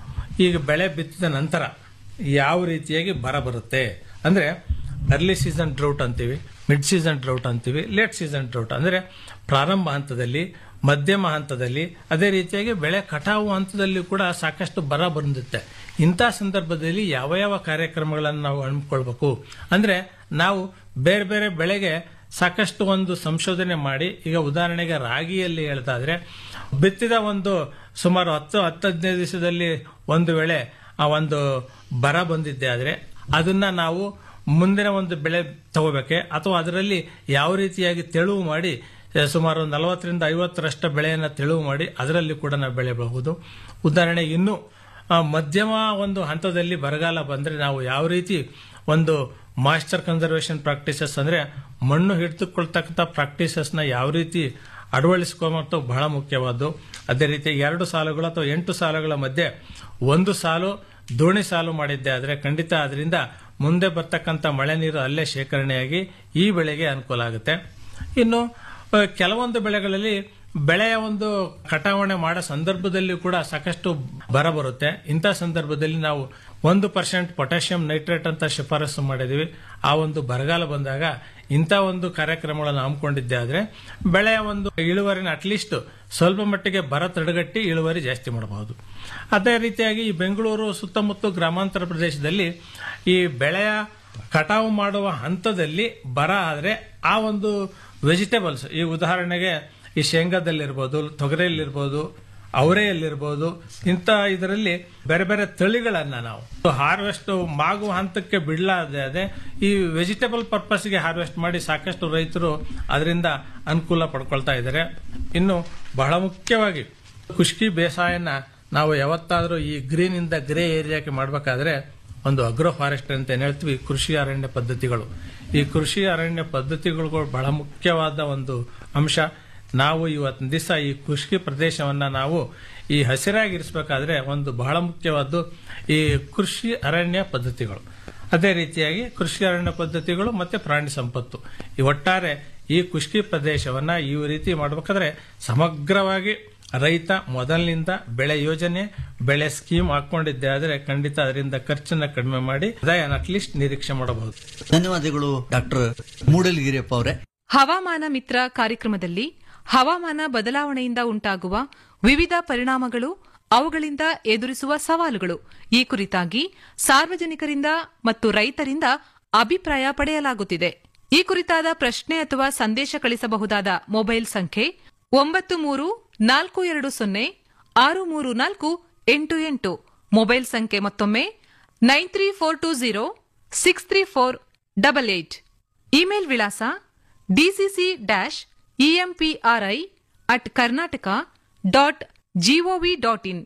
ಈಗ ಬೆಳೆ ಬಿತ್ತಿದ ನಂತರ ಯಾವ ರೀತಿಯಾಗಿ ಬರ ಬರುತ್ತೆ ಅಂದ್ರೆ ಅರ್ಲಿ ಸೀಸನ್ ಡ್ರೌಟ್ ಅಂತೀವಿ ಮಿಡ್ ಸೀಸನ್ ಡ್ರೌಟ್ ಅಂತೀವಿ ಲೇಟ್ ಸೀಸನ್ ಡ್ರೌಟ್ ಅಂದ್ರೆ ಪ್ರಾರಂಭ ಹಂತದಲ್ಲಿ ಮಧ್ಯಮ ಹಂತದಲ್ಲಿ ಅದೇ ರೀತಿಯಾಗಿ ಬೆಳೆ ಕಟಾವು ಹಂತದಲ್ಲಿ ಕೂಡ ಸಾಕಷ್ಟು ಬರ ಬಂದಿರುತ್ತೆ ಇಂಥ ಸಂದರ್ಭದಲ್ಲಿ ಯಾವ ಯಾವ ಕಾರ್ಯಕ್ರಮಗಳನ್ನು ನಾವು ಹಮ್ಮಿಕೊಳ್ಬೇಕು ಅಂದ್ರೆ ನಾವು ಬೇರೆ ಬೇರೆ ಬೆಳೆಗೆ ಸಾಕಷ್ಟು ಒಂದು ಸಂಶೋಧನೆ ಮಾಡಿ ಈಗ ಉದಾಹರಣೆಗೆ ರಾಗಿಯಲ್ಲಿ ಹೇಳ್ತಾದ್ರೆ ಬಿತ್ತಿದ ಒಂದು ಸುಮಾರು ಹತ್ತು ಹತ್ತು ಹದಿನೈದು ದಿವಸದಲ್ಲಿ ಒಂದು ವೇಳೆ ಆ ಒಂದು ಬರ ಬಂದಿದ್ದೆ ಆದ್ರೆ ಅದನ್ನ ನಾವು ಮುಂದಿನ ಒಂದು ಬೆಳೆ ತಗೋಬೇಕೆ ಅಥವಾ ಅದರಲ್ಲಿ ಯಾವ ರೀತಿಯಾಗಿ ತೆಳುವು ಮಾಡಿ ಆ, ಸುಮಾರು ನಲವತ್ತರಿಂದ ಐವತ್ತರಷ್ಟು ಬೆಳೆಯನ್ನು ತೆಳುವು ಮಾಡಿ ಅದರಲ್ಲಿ ಕೂಡ ನಾವು ಬೆಳೆಯಬಹುದು ಉದಾಹರಣೆ ಇನ್ನು ಆ, ಮಧ್ಯಮ ಒಂದು ಹಂತದಲ್ಲಿ ಬರಗಾಲ ಬಂದ್ರೆ ನಾವು ಯಾವ ರೀತಿ ಒಂದು ಮಾಸ್ಟರ್ ಕನ್ಸರ್ವೇಷನ್ ಪ್ರಾಕ್ಟೀಸಸ್ ಅಂದ್ರೆ ಮಣ್ಣು ಹಿಡಿದುಕೊಳ್ತಕ್ಕಂಥ ಪ್ರಾಕ್ಟೀಸಸ್ನ ಯಾವ ರೀತಿ ಅಳವಡಿಸ್ಕೊಂಬತ್ತು ಬಹಳ ಮುಖ್ಯವಾದ್ದು ಅದೇ ರೀತಿ ಎರಡು ಸಾಲುಗಳು ಅಥವಾ ಎಂಟು ಸಾಲುಗಳ ಮಧ್ಯೆ ಒಂದು ಸಾಲು ದೋಣಿ ಸಾಲು ಮಾಡಿದ್ದೆ ಆದರೆ ಖಂಡಿತ ಅದರಿಂದ ಮುಂದೆ ಬರ್ತಕ್ಕಂಥ ಮಳೆ ನೀರು ಅಲ್ಲೇ ಶೇಖರಣೆಯಾಗಿ ಈ ಬೆಳೆಗೆ ಅನುಕೂಲ ಆಗುತ್ತೆ ಇನ್ನು ಆ, ಕೆಲವೊಂದು ಬೆಳೆಗಳಲ್ಲಿ ಬೆಳೆಯ ಒಂದು ಕಟಾವಣೆ ಮಾಡೋ ಸಂದರ್ಭದಲ್ಲಿ ಕೂಡ ಸಾಕಷ್ಟು ಬರ ಬರುತ್ತೆ ಇಂಥ ಸಂದರ್ಭದಲ್ಲಿ ನಾವು ಒಂದು ಪರ್ಸೆಂಟ್ ಪೊಟ್ಯಾಷಿಯಂ ನೈಟ್ರೇಟ್ ಅಂತ ಶಿಫಾರಸು ಮಾಡಿದೀವಿ ಆ ಒಂದು ಬರಗಾಲ ಬಂದಾಗ ಇಂಥ ಒಂದು ಕಾರ್ಯಕ್ರಮಗಳನ್ನು ಹಮ್ಮಿಕೊಂಡಿದ್ದೆ ಆದ್ರೆ ಬೆಳೆಯ ಒಂದು ಇಳುವರಿನ ಅಟ್ಲೀಸ್ಟ್ ಸ್ವಲ್ಪ ಮಟ್ಟಿಗೆ ಬರ ತಡೆಗಟ್ಟಿ ಇಳುವರಿ ಜಾಸ್ತಿ ಮಾಡಬಹುದು ಅದೇ ರೀತಿಯಾಗಿ ಈ ಬೆಂಗಳೂರು ಸುತ್ತಮುತ್ತ ಗ್ರಾಮಾಂತರ ಪ್ರದೇಶದಲ್ಲಿ ಈ ಬೆಳೆಯ ಕಟಾವು ಮಾಡುವ ಹಂತದಲ್ಲಿ ಬರ ಆದರೆ ಆ ಒಂದು ವೆಜಿಟೇಬಲ್ಸ್ ಈ ಉದಾಹರಣೆಗೆ ಈ ಶೇಂಗಾದಲ್ಲಿರ್ಬೋದು ತೊಗರಿಯಲ್ಲಿರ್ಬೋದು ಅವರೆಯಲ್ಲಿರ್ಬೋದು ಇಂಥ ಇದರಲ್ಲಿ ಬೇರೆ ಬೇರೆ ತಳಿಗಳನ್ನ ನಾವು ಹಾರ್ವೆಸ್ಟ್ ಮಾಗುವ ಹಂತಕ್ಕೆ ಬಿಡಲಾದೆ ಅದೇ ಈ ವೆಜಿಟೇಬಲ್ ಪರ್ಪಸ್ಗೆ ಹಾರ್ವೆಸ್ಟ್ ಮಾಡಿ ಸಾಕಷ್ಟು ರೈತರು ಅದರಿಂದ ಅನುಕೂಲ ಪಡ್ಕೊಳ್ತಾ ಇದ್ದಾರೆ ಇನ್ನು ಬಹಳ ಮುಖ್ಯವಾಗಿ ಖುಷ್ಕಿ ಬೇಸಾಯನ ನಾವು ಯಾವತ್ತಾದರೂ ಈ ಗ್ರೀನ್ ಇಂದ ಗ್ರೇ ಏರಿಯಾಕ್ಕೆ ಮಾಡಬೇಕಾದ್ರೆ ಒಂದು ಅಗ್ರೋ ಫಾರೆಸ್ಟ್ ಅಂತ ಏನ್ ಹೇಳ್ತೀವಿ ಕೃಷಿ ಅರಣ್ಯ ಪದ್ಧತಿಗಳು ಈ ಕೃಷಿ ಅರಣ್ಯ ಪದ್ಧತಿಗಳು ಬಹಳ ಮುಖ್ಯವಾದ ಒಂದು ಅಂಶ ನಾವು ಇವತ್ತಿನ ದಿವಸ ಈ ಕೃಷಿ ಪ್ರದೇಶವನ್ನ ನಾವು ಈ ಹಸಿರಾಗಿರಿಸಬೇಕಾದ್ರೆ ಒಂದು ಬಹಳ ಮುಖ್ಯವಾದ್ದು ಈ ಕೃಷಿ ಅರಣ್ಯ ಪದ್ಧತಿಗಳು ಅದೇ ರೀತಿಯಾಗಿ ಕೃಷಿ ಅರಣ್ಯ ಪದ್ಧತಿಗಳು ಮತ್ತೆ ಪ್ರಾಣಿ ಸಂಪತ್ತು ಈ ಒಟ್ಟಾರೆ ಈ ಕೃಷಿ ಪ್ರದೇಶವನ್ನ ಈ ರೀತಿ ಮಾಡಬೇಕಾದ್ರೆ ಸಮಗ್ರವಾಗಿ ರೈತ ಮೊದಲಿನಿಂದ ಬೆಳೆ ಯೋಜನೆ ಬೆಳೆ ಸ್ಕೀಮ್ ಹಾಕೊಂಡಿದ್ದೆ ಆದರೆ ಖಂಡಿತ ಅದರಿಂದ ಖರ್ಚನ್ನ ಕಡಿಮೆ ಮಾಡಿ ಆದಾಯನ ಅಟ್ಲೀಸ್ಟ್ ನಿರೀಕ್ಷೆ ಮಾಡಬಹುದು ಧನ್ಯವಾದಗಳು ಡಾಕ್ಟರ್ ಮೂಡಲಗಿರಿಯಪ್ಪ ಅವರೇ ಹವಾಮಾನ ಮಿತ್ರ ಕಾರ್ಯಕ್ರಮದಲ್ಲಿ ಹವಾಮಾನ ಬದಲಾವಣೆಯಿಂದ ಉಂಟಾಗುವ ವಿವಿಧ ಪರಿಣಾಮಗಳು ಅವುಗಳಿಂದ ಎದುರಿಸುವ ಸವಾಲುಗಳು ಈ ಕುರಿತಾಗಿ ಸಾರ್ವಜನಿಕರಿಂದ ಮತ್ತು ರೈತರಿಂದ ಅಭಿಪ್ರಾಯ ಪಡೆಯಲಾಗುತ್ತಿದೆ ಈ ಕುರಿತಾದ ಪ್ರಶ್ನೆ ಅಥವಾ ಸಂದೇಶ ಕಳಿಸಬಹುದಾದ ಮೊಬೈಲ್ ಸಂಖ್ಯೆ ಒಂಬತ್ತು ಮೂರು ನಾಲ್ಕು ಎರಡು ಸೊನ್ನೆ ಆರು ಮೂರು ನಾಲ್ಕು ಎಂಟು ಎಂಟು ಮೊಬೈಲ್ ಸಂಖ್ಯೆ ಮತ್ತೊಮ್ಮೆ nine three four two zero six three four double eight email ವಿಳಾಸ DCC dash EMPRI at Karnataka dot gov dot in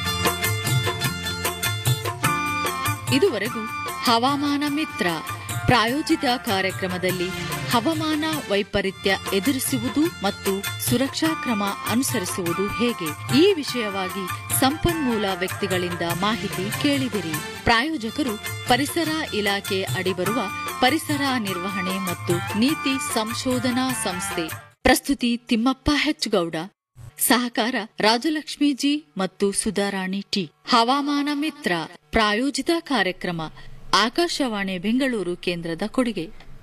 ಇದುವರೆಗೂ ಹವಾಮಾನ ಮಿತ್ರ ಪ್ರಾಯೋಜಿತ ಕಾರ್ಯಕ್ರಮದಲ್ಲಿ ಹವಾಮಾನ ವೈಪರೀತ್ಯ ಎದುರಿಸುವುದು ಮತ್ತು ಸುರಕ್ಷಾ ಕ್ರಮ ಅನುಸರಿಸುವುದು ಹೇಗೆ ಈ ವಿಷಯವಾಗಿ ಸಂಪನ್ಮೂಲ ವ್ಯಕ್ತಿಗಳಿಂದ ಮಾಹಿತಿ ಕೇಳಿದಿರಿ ಪ್ರಾಯೋಜಕರು ಪರಿಸರ ಇಲಾಖೆ ಅಡಿಬರುವ ಪರಿಸರ ನಿರ್ವಹಣೆ ಮತ್ತು ನೀತಿ ಸಂಶೋಧನಾ ಸಂಸ್ಥೆ ಪ್ರಸ್ತುತಿ ತಿಮ್ಮಪ್ಪ ಹೆಚ್ಗೌಡ ಸಹಕಾರ ರಾಜಲಕ್ಷ್ಮಿ ಜಿ ಮತ್ತು ಸುಧಾರಾಣಿ ಟಿ ಹವಾಮಾನ ಮಿತ್ರ ಪ್ರಾಯೋಜಿತ ಕಾರ್ಯಕ್ರಮ ಆಕಾಶವಾಣಿ ಬೆಂಗಳೂರು ಕೇಂದ್ರದ ಕೊಡುಗೆ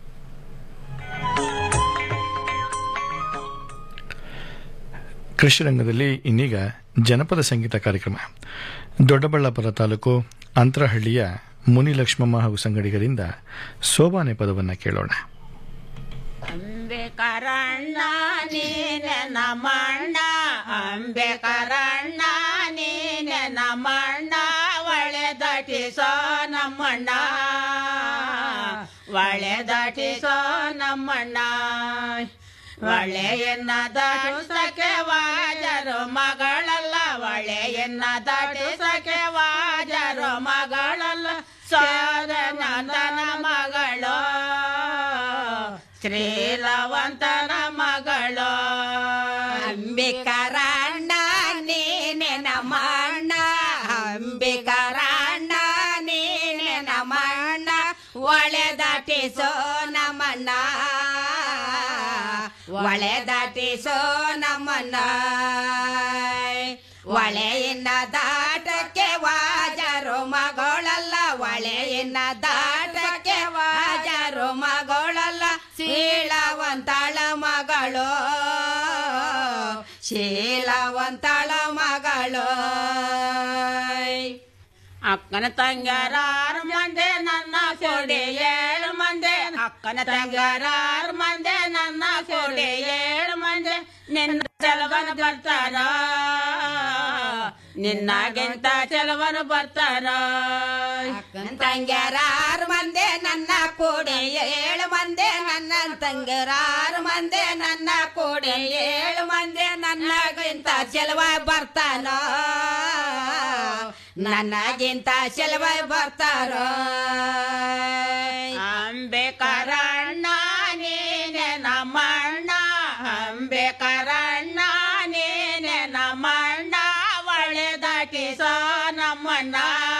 ಕೃಷಿ ರಂಗದಲ್ಲಿ ಇನ್ನೀಗ ಜನಪದ ಸಂಗೀತ ಕಾರ್ಯಕ್ರಮ ದೊಡ್ಡಬಳ್ಳಾಪುರ ತಾಲೂಕು ಅಂತರಹಳ್ಳಿಯ ಮುನಿಲಕ್ಷ್ಮಮ್ಮ ಹಾಗೂ ಸಂಗಡಿಗರಿಂದ ಸೋಬಾನೆ ಪದವನ್ನು ಕೇಳೋಣ ಅಂಬೇಕರಣ್ಣ ನೀನೆ ನಮಣ್ಣ ಅಂಬೇಕರಣ್ಣ ನೀನೆ ನಮಣ್ಣ ಒಳೆ ದಟಿಸೋ ನಮ್ಮಣ್ಣ ಒಳೆ ದಟಿಸೋ ನಮ್ಮಣ್ಣ ಒಳೆಯನ್ನ ದಾಟಿಸಕ್ಕೆ ವಾಜರು ಮಗಳಲ್ಲ ಒಳೆಯನ್ನ ದಾಟಿಸಕ್ಕೆ ವಾಜರು ಮಗಳಲ್ಲ ಸಾಧನಂದನ ಮಗಳು ಶ್ರೀಲವಂತನ ಮಗಳು ಅಂಬಿಕರಣ್ಣ ನೀನೆ ನಮಣ್ಣ ಅಂಬಿಕರಣ್ಣ ನೀನೆ ನಮಣ್ಣ ಒಳೆ ದಾಟಿಸೋ ನಮಣ್ಣ ಒಳೆ ದಾಟಿಸೋ ನಮ್ಮನ್ನ ಒಳೆಯಿನ ದಾಟಕ್ಕೆ ವಾಜರು ಮಗಳಲ್ಲ ಒಳೆಯಿನ ದಾಟಕ್ಕೆ ವಾಜರು ಮಗಳಲ್ಲ ಶೀಲವಂತಳ ಮಗಳು ಶೀಲವಂತಳ ಮಗಳು ಅಕ್ಕನ ತಂಗಾರಾರು ಮಂದೆ ನನ್ನ ಕೊಡಿ ಏಳು ಮಂದೆ ಅಕ್ಕನ ತಂಗಾರಾರು ಮಂದೆ ನನ್ನ ಕೊಡಿ ಏಳು ಮಂದೆ ನಿನ್ನ ಚಲವನ ಬರ್ತಾರ ನಿನ್ನಾಗೆಂತ ಚಲವನ ಬರ್ತಾರ ಅಕ್ಕನ ತಂಗಾರಾರು ಮಂದೆ ನನ್ನ ಕೂಡಿ ಏಳು ಮಂದೆ ನನ್ನ ತಂಗಾರಾರು ಮಂದೆ ನನ್ನ ಕೂಡಿ ಏಳು ಮಂದೆ ನನ್ನಗಿಂತ ಚೆಲುವ ಬರ್ತಾನ ನನಗಿಂತ ಚೆಲುವ ಬರ್ತಾರೋ ಅಂಬೇಕರಣ್ಣ ನೀನೆ ನಮ್ಮಣ್ಣ ಅಂಬೇಕರಣ್ಣ ನೀನೆ ನಮ್ಮಣ್ಣ ಒಳೆ ದಾಟಿಸೋ ನಮ್ಮಣ್ಣ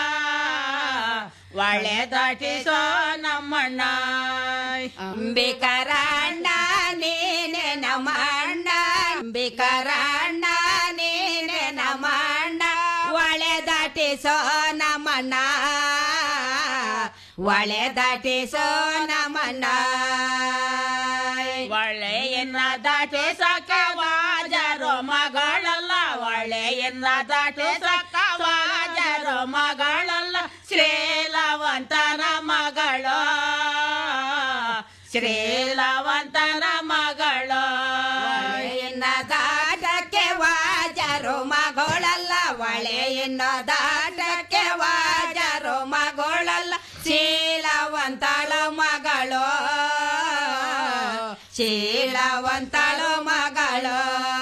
ಒಳೆ ದಾಟಿಸೋ ನಮ್ಮಣ್ಣ ಅಂಬಿಕರಣ್ಣ ನೀನೆ ನಮ್ಮಣ್ಣ ಅಂಬಿಕರಣ್ಣ ನೀನೆ ನಮ್ಮಣ್ಣ ಒಳೆ ದಾಟಿಸೋ ನಮ್ಮಣ್ಣ ಒಳೆ ದಾಟಿಸೋ ನಮ್ಮಣ್ಣ ಒಳೆಯನ್ನ ದಾಟಿಸಕ್ಕೆ ವಾಜರು ಮಗಳಲ್ಲ ಒಳೆಯನ್ನ ದಾಟಿಸಕ್ಕ ವಾಜರು ಮಗಳಲ್ಲ ಶ್ರೀಲವಂತನ ಮಗಳು ಶ್ರೀಲವಂತನ ಮಗಳು ಒಳೆಯನ್ನ ದಾಟಕ್ಕೆ ವಾಜರು ಮಗಳಲ್ಲ ಒಳೆಯನ್ನ ದಾಟಕ್ಕೆ ವಾಜರು ಮಗಳಲ್ಲ ಶೀಲವಂತಳ ಮಗಳು ಶೀಲವಂತಳು ಮಗಳು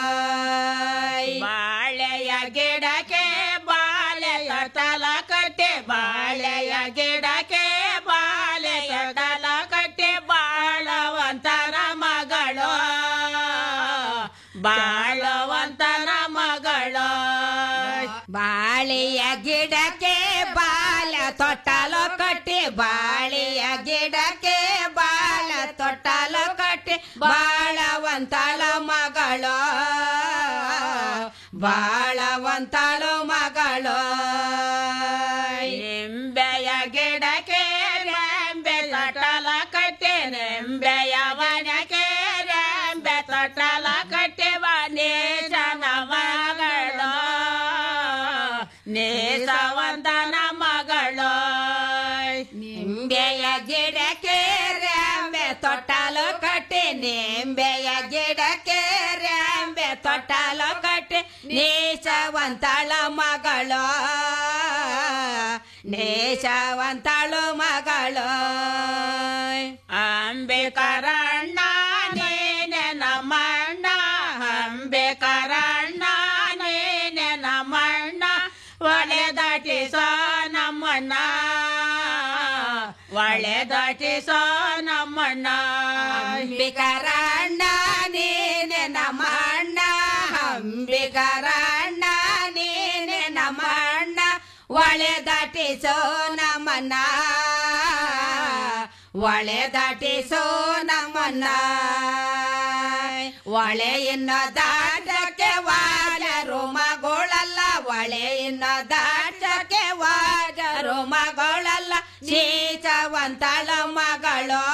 ಬಾಳೆಯ ಗಿಡಕ್ಕೆ ಬಾಳೆಯ ತಲ ಕಟ್ಟೆ ಬಾಳೆಯ ಗಿಡಕ್ಕೆ ಬಾಳೆಯ ತಲ ಕಟ್ಟೆ ಬಾಳವಂತರ ಮಗಳು ಬಾಳವಂತರ ಮಗಳು ಬಾಳೆಯ ಗಿಡಕ್ಕೆ ಬಾಲ ತೊಟ್ಟಲು ಕಟ್ಟಿ ಬಾಳೆಯ ಗಿಡಕ್ಕೆ ಬಾಲ ತೊಟ್ಟಲು ಕಟ್ಟಿ ಬಾಳವಂತಳ ಮಗಳು ಬಾಳವಂತಳು ಮಗಳು ನಿಂಬೆಯ ಗಿಡಕ್ಕೆ ರೆಂಬೆ ತೊಟ್ಟಲ ಕಟ್ಟಿ ನಿಂಬೆಯ ವನಕ್ಕೆ ರೆಂಬೆ ತೊಟ್ಟಲ ಕಟ್ಟಿ ನೇಸನ ಮಗಳು ನೇಸವಂತನ ಮಗಳು ನಿಂಬೆಯ ಗಿಡಕ್ಕೆ ರೆಂಬೆ ತೊಟ್ಟಲು ಕಟ್ಟಿ ನಿಂಬೆಯ ಗಿಡಕ್ಕೆ ರೆಂಬೆ ತೊಟ್ಟಲು ಕಟ್ಟಿ ನೇಸವಂತಳ ಮಗಳು ನೇಸವಂತಳು ಮಗಳು ಅಂಬೇಕರಣ್ಣ ನೀನೆ ನಮ್ಮಣ್ಣ ಅಂಬೇಕರಣ್ಣ ನೀನೆ ನಮ್ಮಣ್ಣ ಒಳೆ ದಾಟಿಸೋ ನಮ್ಮಣ್ಣ ಒಳೆ ದಾಟಿಸೋ ನಮ್ಮಣ್ಣ ಅಂಬಿಕರಣ್ಣ ನೀನೆ ನಮ್ಮಣ್ಣ ಅಂಬಿಕರಣ್ಣ ನೀನೆ ನಮ್ಮಣ್ಣ ಒಳೆ ದಾಟಿಸೋ ನಮ್ಮಣ್ಣ ಒಳೆ ದಾಟಿಸೋ ನಮ್ಮಣ್ಣ ಒಳೆಯನ್ನು ದಾಟಕ್ಕೆ ವಾಜರು ಮಗಳಲ್ಲ ಒಳೆಯನ್ನು ದಾಟಕ್ಕೆ ವಾಜರು ಮಗಳಲ್ಲ ನೀಚವಂತಳ ಮಗಳು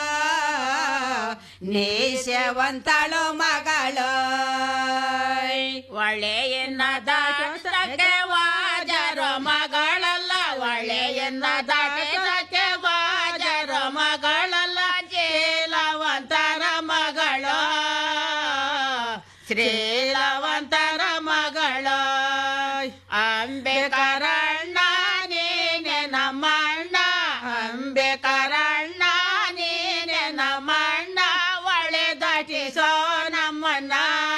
ನೀಚವಂತಳು ಮಗಳು ಒಳೆಯನ್ನ ದಾಟಕ್ಕೆ ವಾಜರು ಮಗಳಲ್ಲ ಒಳೆಯನ್ನ ದಾಟ ಶ್ರೀಲವಂತರ ಮಗಳು ಅಂಬೇಕರಣ್ಣ ನೀನೆ ನಮ್ಮಣ್ಣ ಅಂಬೇಕರಣ್ಣ ನೀನೆ ನಮ್ಮಣ್ಣ ಒಳ್ಳೆ ದಾಟಿಸೋ ನಮ್ಮಣ್ಣ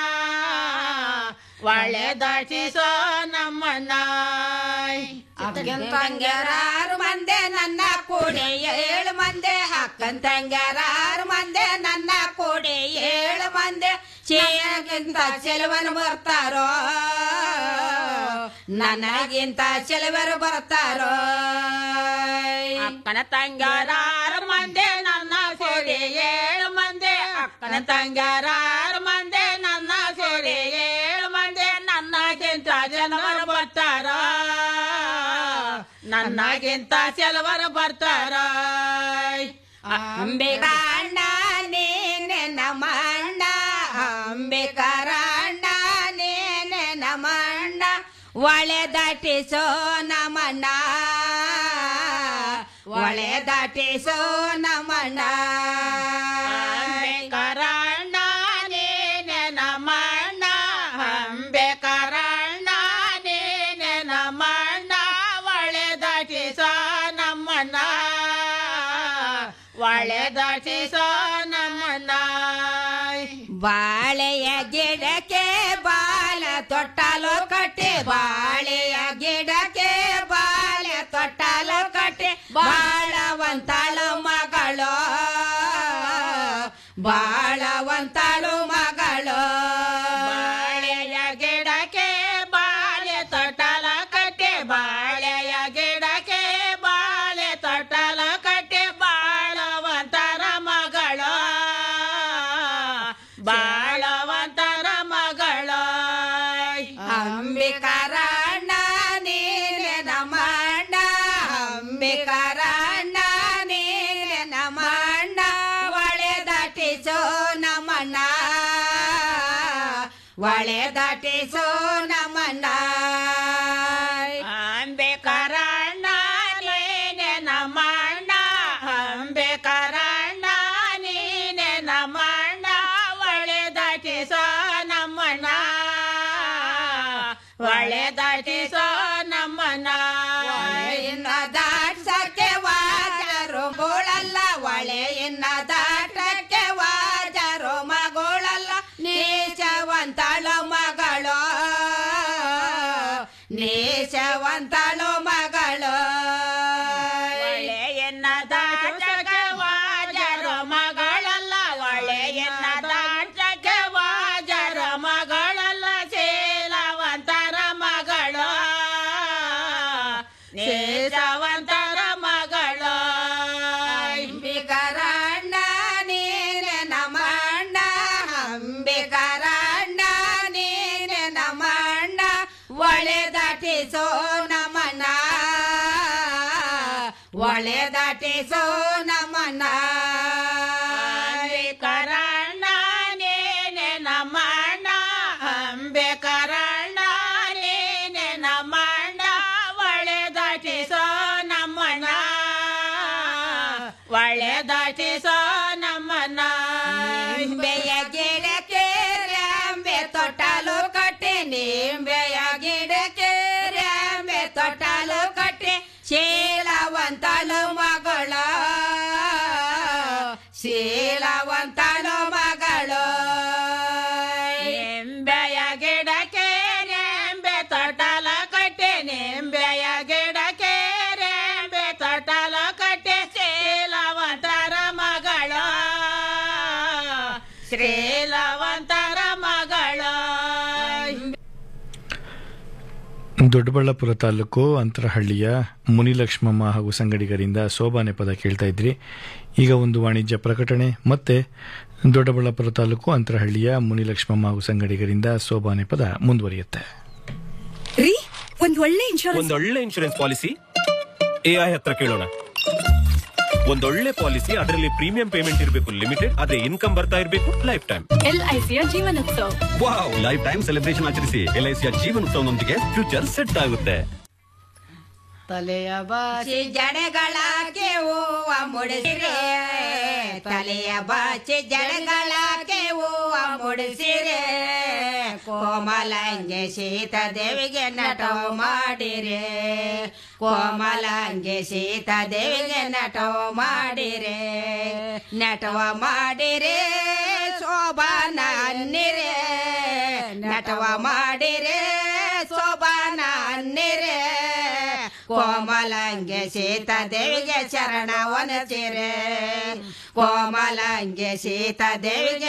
ಒಳ್ಳೆ ದಾಟಿಸೋ ನಮ್ಮಣ್ಣ ಅಕ್ಕನ್ ತಂಗ್ಯಾರು ಮಂದೆ ನನ್ನ ಕೂಡಿ ಏಳು ಮಂದೆ ಅಕ್ಕನ್ ತಂಗ್ಯಾರು ಮಂದೆ ನನ್ನ ಕೂಡಿ ಏಳು ಮಂದೆ ಚೇಗಿಂತ ಚೆಲುವನು ಬರ್ತಾರೋ ನನಗಿಂತ ಚೆಲುವರು ಬರ್ತಾರೋ ಅಕ್ಕನ ತಂಗಾರಾರು ಮಂದೆ ನನ್ನ ಸೇರಿ ಏಳು ಮಂದೆ ಅಕ್ಕನ ತಂಗಾರಾರು ಮಂದೆ ನನ್ನ ಸೇರಿ ಏಳು ಮಂದೆ ನನ್ನಗಿಂತ ಜನವರು ಬರ್ತಾರ ನನ್ನಗಿಂತ ಚೆಲವರು ಬರ್ತಾರ ಅಂಬಿಕಾಣ್ಣ ನೀನೆ ನಮಣ್ಣ ಅಂಬಿಕರಣ್ಣ ನೀನೆ ನಮಣ್ಣ ಒಳೆ ದಾಟಿಸೋ ನಮಣ್ಣ ಒಳೆ ದಾಟಿಸೋ ನಮಣ್ಣ ಅಂಬೇಕರಣ್ಣ ನೀನೆ ನಮ್ಮಣ್ಣ ಅಂಬೇಕರಣ್ಣ ನೀನೆ ನಮ್ಮಣ್ಣ ಒಳ್ಳೆ ದಾಟಿಸೋ ನಮ್ಮಣ್ಣ ಒಳ್ಳೆ ದಾಟಿಸೋ ನಮ್ಮಣ್ಣ ಬಾಳೆಯ ಗಿಡಕ್ಕೆ ಬಾಲ ತೊಟ್ಟಲು ಕಟ್ಟಿ ಬಾಳೆಯ ಗಿಡಕ್ಕೆ ಬಾಳೆ ತೊಟ್ಟಲು ಕಟ್ಟಿ ಬಾಳವಂತಾಳು ಮಗಳು ಬಾಳವಂತಾಳು ಮಗಳು ಬಾಳೆಯ ಗಿಡಕ್ಕೆ ಬಾಳೆ ತೊಟ್ಟಲ ಕಟ್ಟೆ ಬಾಳೆಯ ಗಿಡಕ್ಕೆ ಬಾಳೆ ತೊಟ್ಟಲ ಕಟ್ಟೆ ಬಾಳವಂತರ ಮಗಳು ಬಾಳವಂತರ ಮಗಳು ಅಂಬಿಕರಣ್ಣ ನೀನೆ ನಮಣ್ಣ ಅಂಬಿಕರಣ್ಣ ನೀನೆ ನಮಣ್ಣ ಒಳೆ ದಾಟಿಸೋ ನಮಣ್ಣ ಒಳೆ ದಾಟಿಸೋ ನಮಣ್ಣ ಅಂಬೇಕರಣ್ಣ ನೀನೆ ನಮ್ಮಣ್ಣ ಅಂಬೇಕರಣ್ಣ ನೀನೆ ನಮ್ಮಣ್ಣ ಒಳ್ಳೆ ದಾಟಿಸೋ ನಮ್ಮಣ್ಣ ಒಳ್ಳೆ ದಾಟಿಸೋ ನಮ್ಮಣ್ಣ ಇನ್ನ ದಾಟ್ಸಕ್ಕೆ ವಾಜರು ಗೋಳಲ್ಲ ಒಳೆಯನ್ನ ದಾಟಕ್ಕೆ ವಾಜರು ಮಗೋಳಲ್ಲ ನೀಚವಂತಳು ಮಗಳು ನೀಚವಂತಳು ಮಗಳು ಒಳ್ಳೆಯನ್ನ ದಾಟಕ್ಕೆ ವಾಜರ ಮಗಳಲ್ಲ ಒಳ್ಳೆಯನ್ನ ದಾಟಕ್ಕೆ ವಾಜರ ಮಗಳಲ್ಲ ಶೀಲವಂತರ ಮಗಳು ನೇಸವಂತರ ಮಗಳು ಅಂಬಿಕರಣ್ಣ ನೀನೆ ನಮಣ್ಣ ಅಂಬಿಕರಣ್ಣ ನೀನೆ ನಮಣ್ಣ ಒಳೆ ದಾಟಿಸೋ ನಮನ ಒಳೆ ದಾಟಿಸೋ ನಮನ ಅಂಬೇಕರಣ್ಣ ನೀನೆ ನಮ್ಮಣ್ಣ ಅಂಬೇಕರಣ್ಣ ನೀನೆ ನಮ್ಮಣ್ಣ ಒಳ್ಳೆ ದಾಟಿಸೋ ನಮ್ಮಣ್ಣ ಒಳ್ಳೆ ದಾಟಿಸೋ ನಮ್ಮಣ್ಣ ನಿಂಬೆಯ ಗಿಡಕ್ಕೆ ರ್ಯಾಂಬೆ ತೊಟ್ಟಲು ಕಟ್ಟಿ ನಿಂಬೆಯ ಗಿಡಕ್ಕೆ ರ್ಯಾಂಬೆ ತೊಟ್ಟಲು ಕಟ್ಟಿ ಶೀಲವಂತಲು ಮಗಳ ಶೀಲವಂತಲು ಮಗಳು ನಿಂಬೆಯ ಗಿಡಕ್ಕೆ ನೆಂಬೆ ತೊಟ್ಟಲ ಕಟ್ಟೆ ನಿಂಬೆಯ ಗಿಡಕ್ಕೆ ರೆಂಬೆ ತೊಟ್ಟಲ ಕಟ್ಟೆ ಶೀಲವಂತರ ಮಗಳು ಶ್ರೀಲವಂತರ ಮಗಳು ದೊಡ್ಡಬಳ್ಳಾಪುರ ತಾಲೂಕು ಅಂತರಹಳ್ಳಿಯ ಮುನಿಲಕ್ಷ್ಮಮ್ಮ ಹಾಗೂ ಸಂಗಡಿಗರಿಂದ ಸೋಬಾನೆ ಪದ ಕೇಳ್ತಾ ಇದ್ರಿ ಈಗ ಒಂದು ವಾಣಿಜ್ಯ ಪ್ರಕಟಣೆ ಮತ್ತೆ ದೊಡ್ಡಬಳ್ಳಾಪುರ ತಾಲೂಕು ಅಂತರಹಳ್ಳಿಯ ಮುನಿಲಕ್ಷ್ಮಮ್ಮ ಹಾಗೂ ಸಂಗಡಿಗರಿಂದ ಸೋಬಾನೆ ಪದ ಮುಂದುವರಿಯುತ್ತೆ ರೀ ಒಂದ್ ಒಳ್ಳೆ ಇನ್ಶೂರೆನ್ಸ್ ಒಂದೊಳ್ಳೆ ಇನ್ಶೂರೆನ್ಸ್ ಪಾಲಿಸಿ ಎಐ ಹತ್ರ ಕೇಳೋಣ ಒಂದೊಳ್ಳೆ ಪಾಲಿಸಿ ಅದರಲ್ಲಿ ಪ್ರೀಮಿಯಂ ಪೇಮೆಂಟ್ ಇರಬೇಕು ಲಿಮಿಟೆಡ್ ಅದೇ ಇನ್ಕಮ್ ಬರ್ತಾ ಇರಬೇಕು ಲೈಫ್ ಟೈಮ್ ಎಲ್ಐಸಿಯ ಜೀವನೋತ್ಸವ ವಾವ್ ಲೈಫ್ ಟೈಮ್ ಸೆಲೆಬ್ರೇಷನ್ ಆಚರಿಸಿ ಎಲ್ಐಸಿಯ ಜೀವನೋತ್ಸವನೊಂದಿಗೆ ಫ್ಯೂಚರ್ ಸೆಟ್ ಆಗುತ್ತೆ ತಲೆಯ ಬಾಚಿ ಜಡೆಗಳಾಕೆ ಹೂವ ಮುಡಿಸಿರೆ ತಲೆಯ ಬಾಚಿ ಜಡೆಗಳಾಕೆ ಹೂವ ಮುಡಿಸಿರೆ ಕೋಮಲಂಗೆ ಸೀತಾದೇವಿಗೆ ನಟವ ಮಾಡಿರೆ ಕೋಮಲಂಗೆ ಸೀತಾದೇವಿಗೆ ನಟವ ಮಾಡಿರೆ ನಟವ ಮಾಡಿರೆ ಶೋಭಾನ ಅನ್ನಿರೆ ನಟವ ಮಾಡಿರೆ ಶೋಭಾನ ಅನ್ನಿರೆ ಕೋಮಲಂಗೆ ಸೀತಾದೇವಿಗೆ ಶರಣ ಒನಸಿರೆ ಕೋಮಲಂಗೆ ಸೀತಾದೇವಿಗೆ